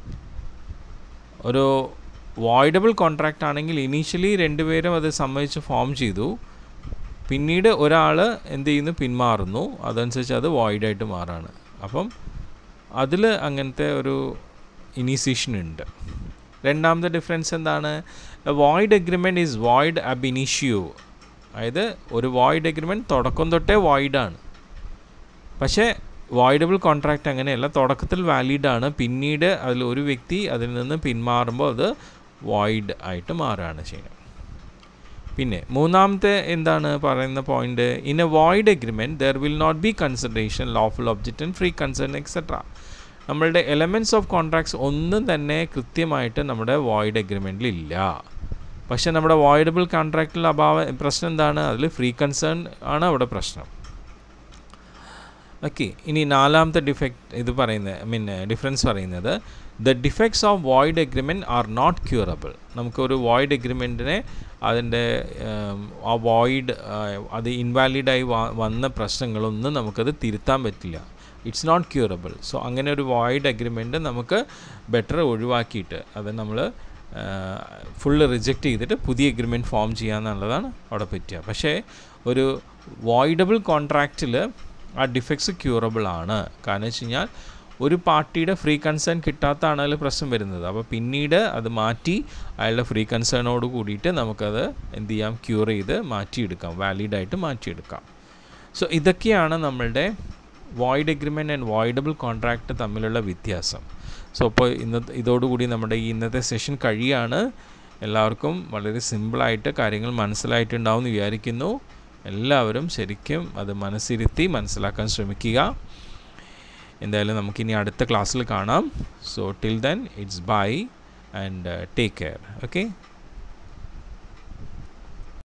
ഒരു വോയിഡബിൾ കോൺട്രാക്റ്റ് ആണെങ്കിൽ ഇനീഷ്യലി രണ്ടുപേരും അത് സമ്മതിച്ച് ഫോം ചെയ്തു പിന്നീട് ഒരാൾ എന്ത് ചെയ്യുന്നു പിന്മാറുന്നു അതനുസരിച്ച് അത് വോയിഡായിട്ട് മാറാണ് അപ്പം അതിൽ അങ്ങനത്തെ ഒരു ഇനീസിയേഷൻ ഉണ്ട് രണ്ടാമത്തെ ഡിഫറൻസ് എന്താണ് വോയിഡ് എഗ്രിമെൻറ്റ് ഈസ് വോയിഡ് അബ് ഇനീഷ്യോ അതായത് ഒരു വോയിഡ് എഗ്രിമെൻറ്റ് തുടക്കം തൊട്ടേ വോയിഡാണ് പക്ഷേ വോയിഡബിൾ കോൺട്രാക്റ്റ് അങ്ങനെയല്ല തുടക്കത്തിൽ വാലിഡാണ് പിന്നീട് അതിൽ ഒരു വ്യക്തി അതിൽ നിന്ന് പിന്മാറുമ്പോൾ അത് വോയിഡ് ആയിട്ട് മാറുകയാണ് ചെയ്യുന്നത് പിന്നെ മൂന്നാമത്തെ എന്താണ് പറയുന്ന point in a void agreement there will not be consideration lawful object and free concern etcetera നമ്മളുടെ എലമെൻറ്റ്സ് ഓഫ് കോൺട്രാക്ട്സ് ഒന്നും തന്നെ കൃത്യമായിട്ട് നമ്മുടെ വോയിഡ് എഗ്രിമെൻറ്റിൽ ഇല്ല പക്ഷേ നമ്മുടെ വോയിഡബിൾ കോൺട്രാക്റ്റിൽ അഭാവം പ്രശ്നം എന്താണ് അതിൽ ഫ്രീ കൺസേൺ ആണ് അവിടെ പ്രശ്നം ഓക്കെ ഇനി നാലാമത്തെ ഡിഫക്റ്റ് ഇത് പറയുന്നത് ഐ മീൻ ഡിഫറൻസ് പറയുന്നത് the defects of void agreement are not curable നമുക്കൊരു വോയിഡ് എഗ്രിമെൻറ്റിനെ അതിൻ്റെ ആ വോയിഡ് അത് ഇൻവാലിഡായി വന്ന പ്രശ്നങ്ങളൊന്നും നമുക്കത് തിരുത്താൻ പറ്റില്ല ഇറ്റ്സ് നോട്ട് ക്യൂറബിൾ സോ അങ്ങനെ ഒരു വോയിഡ് എഗ്രിമെൻറ്റ് നമുക്ക് ബെറ്റർ ഒഴിവാക്കിയിട്ട് അത് നമ്മൾ ഫുള്ള് റിജക്റ്റ് ചെയ്തിട്ട് പുതിയ എഗ്രിമെൻറ്റ് ഫോം ചെയ്യാന്നുള്ളതാണ് അവിടെ പറ്റുക പക്ഷേ ഒരു വോയിഡബിൾ കോൺട്രാക്റ്റിൽ ആ ഡിഫക്ട്സ് ക്യൂറബിൾ ആണ് കാരണം വെച്ച് കഴിഞ്ഞാൽ ഒരു പാർട്ടിയുടെ ഫ്രീ കൺസേൺ കിട്ടാത്തതാണ് അതിൽ പ്രശ്നം വരുന്നത് അപ്പോൾ പിന്നീട് അത് മാറ്റി അയാളുടെ ഫ്രീ കൺസേണോട് കൂടിയിട്ട് നമുക്കത് എന്ത് ചെയ്യാം ക്യൂർ ചെയ്ത് മാറ്റിയെടുക്കാം വാലിഡായിട്ട് മാറ്റിയെടുക്കാം സോ ഇതൊക്കെയാണ് നമ്മളുടെ void agreement and voidable contract തമ്മിലുള്ള വ്യത്യാസം സോ അപ്പോൾ ഇന്നത്തെ ഇതോടുകൂടി നമ്മുടെ ഈ ഇന്നത്തെ സെഷൻ കഴിയാണ് എല്ലാവർക്കും വളരെ സിമ്പിളായിട്ട് കാര്യങ്ങൾ മനസ്സിലായിട്ടുണ്ടാവും എന്ന് വിചാരിക്കുന്നു എല്ലാവരും ശരിക്കും അത് മനസ്സിരുത്തി മനസ്സിലാക്കാൻ ശ്രമിക്കുക എന്തായാലും നമുക്കിനി അടുത്ത ക്ലാസ്സിൽ കാണാം so till then it's bye and take care okay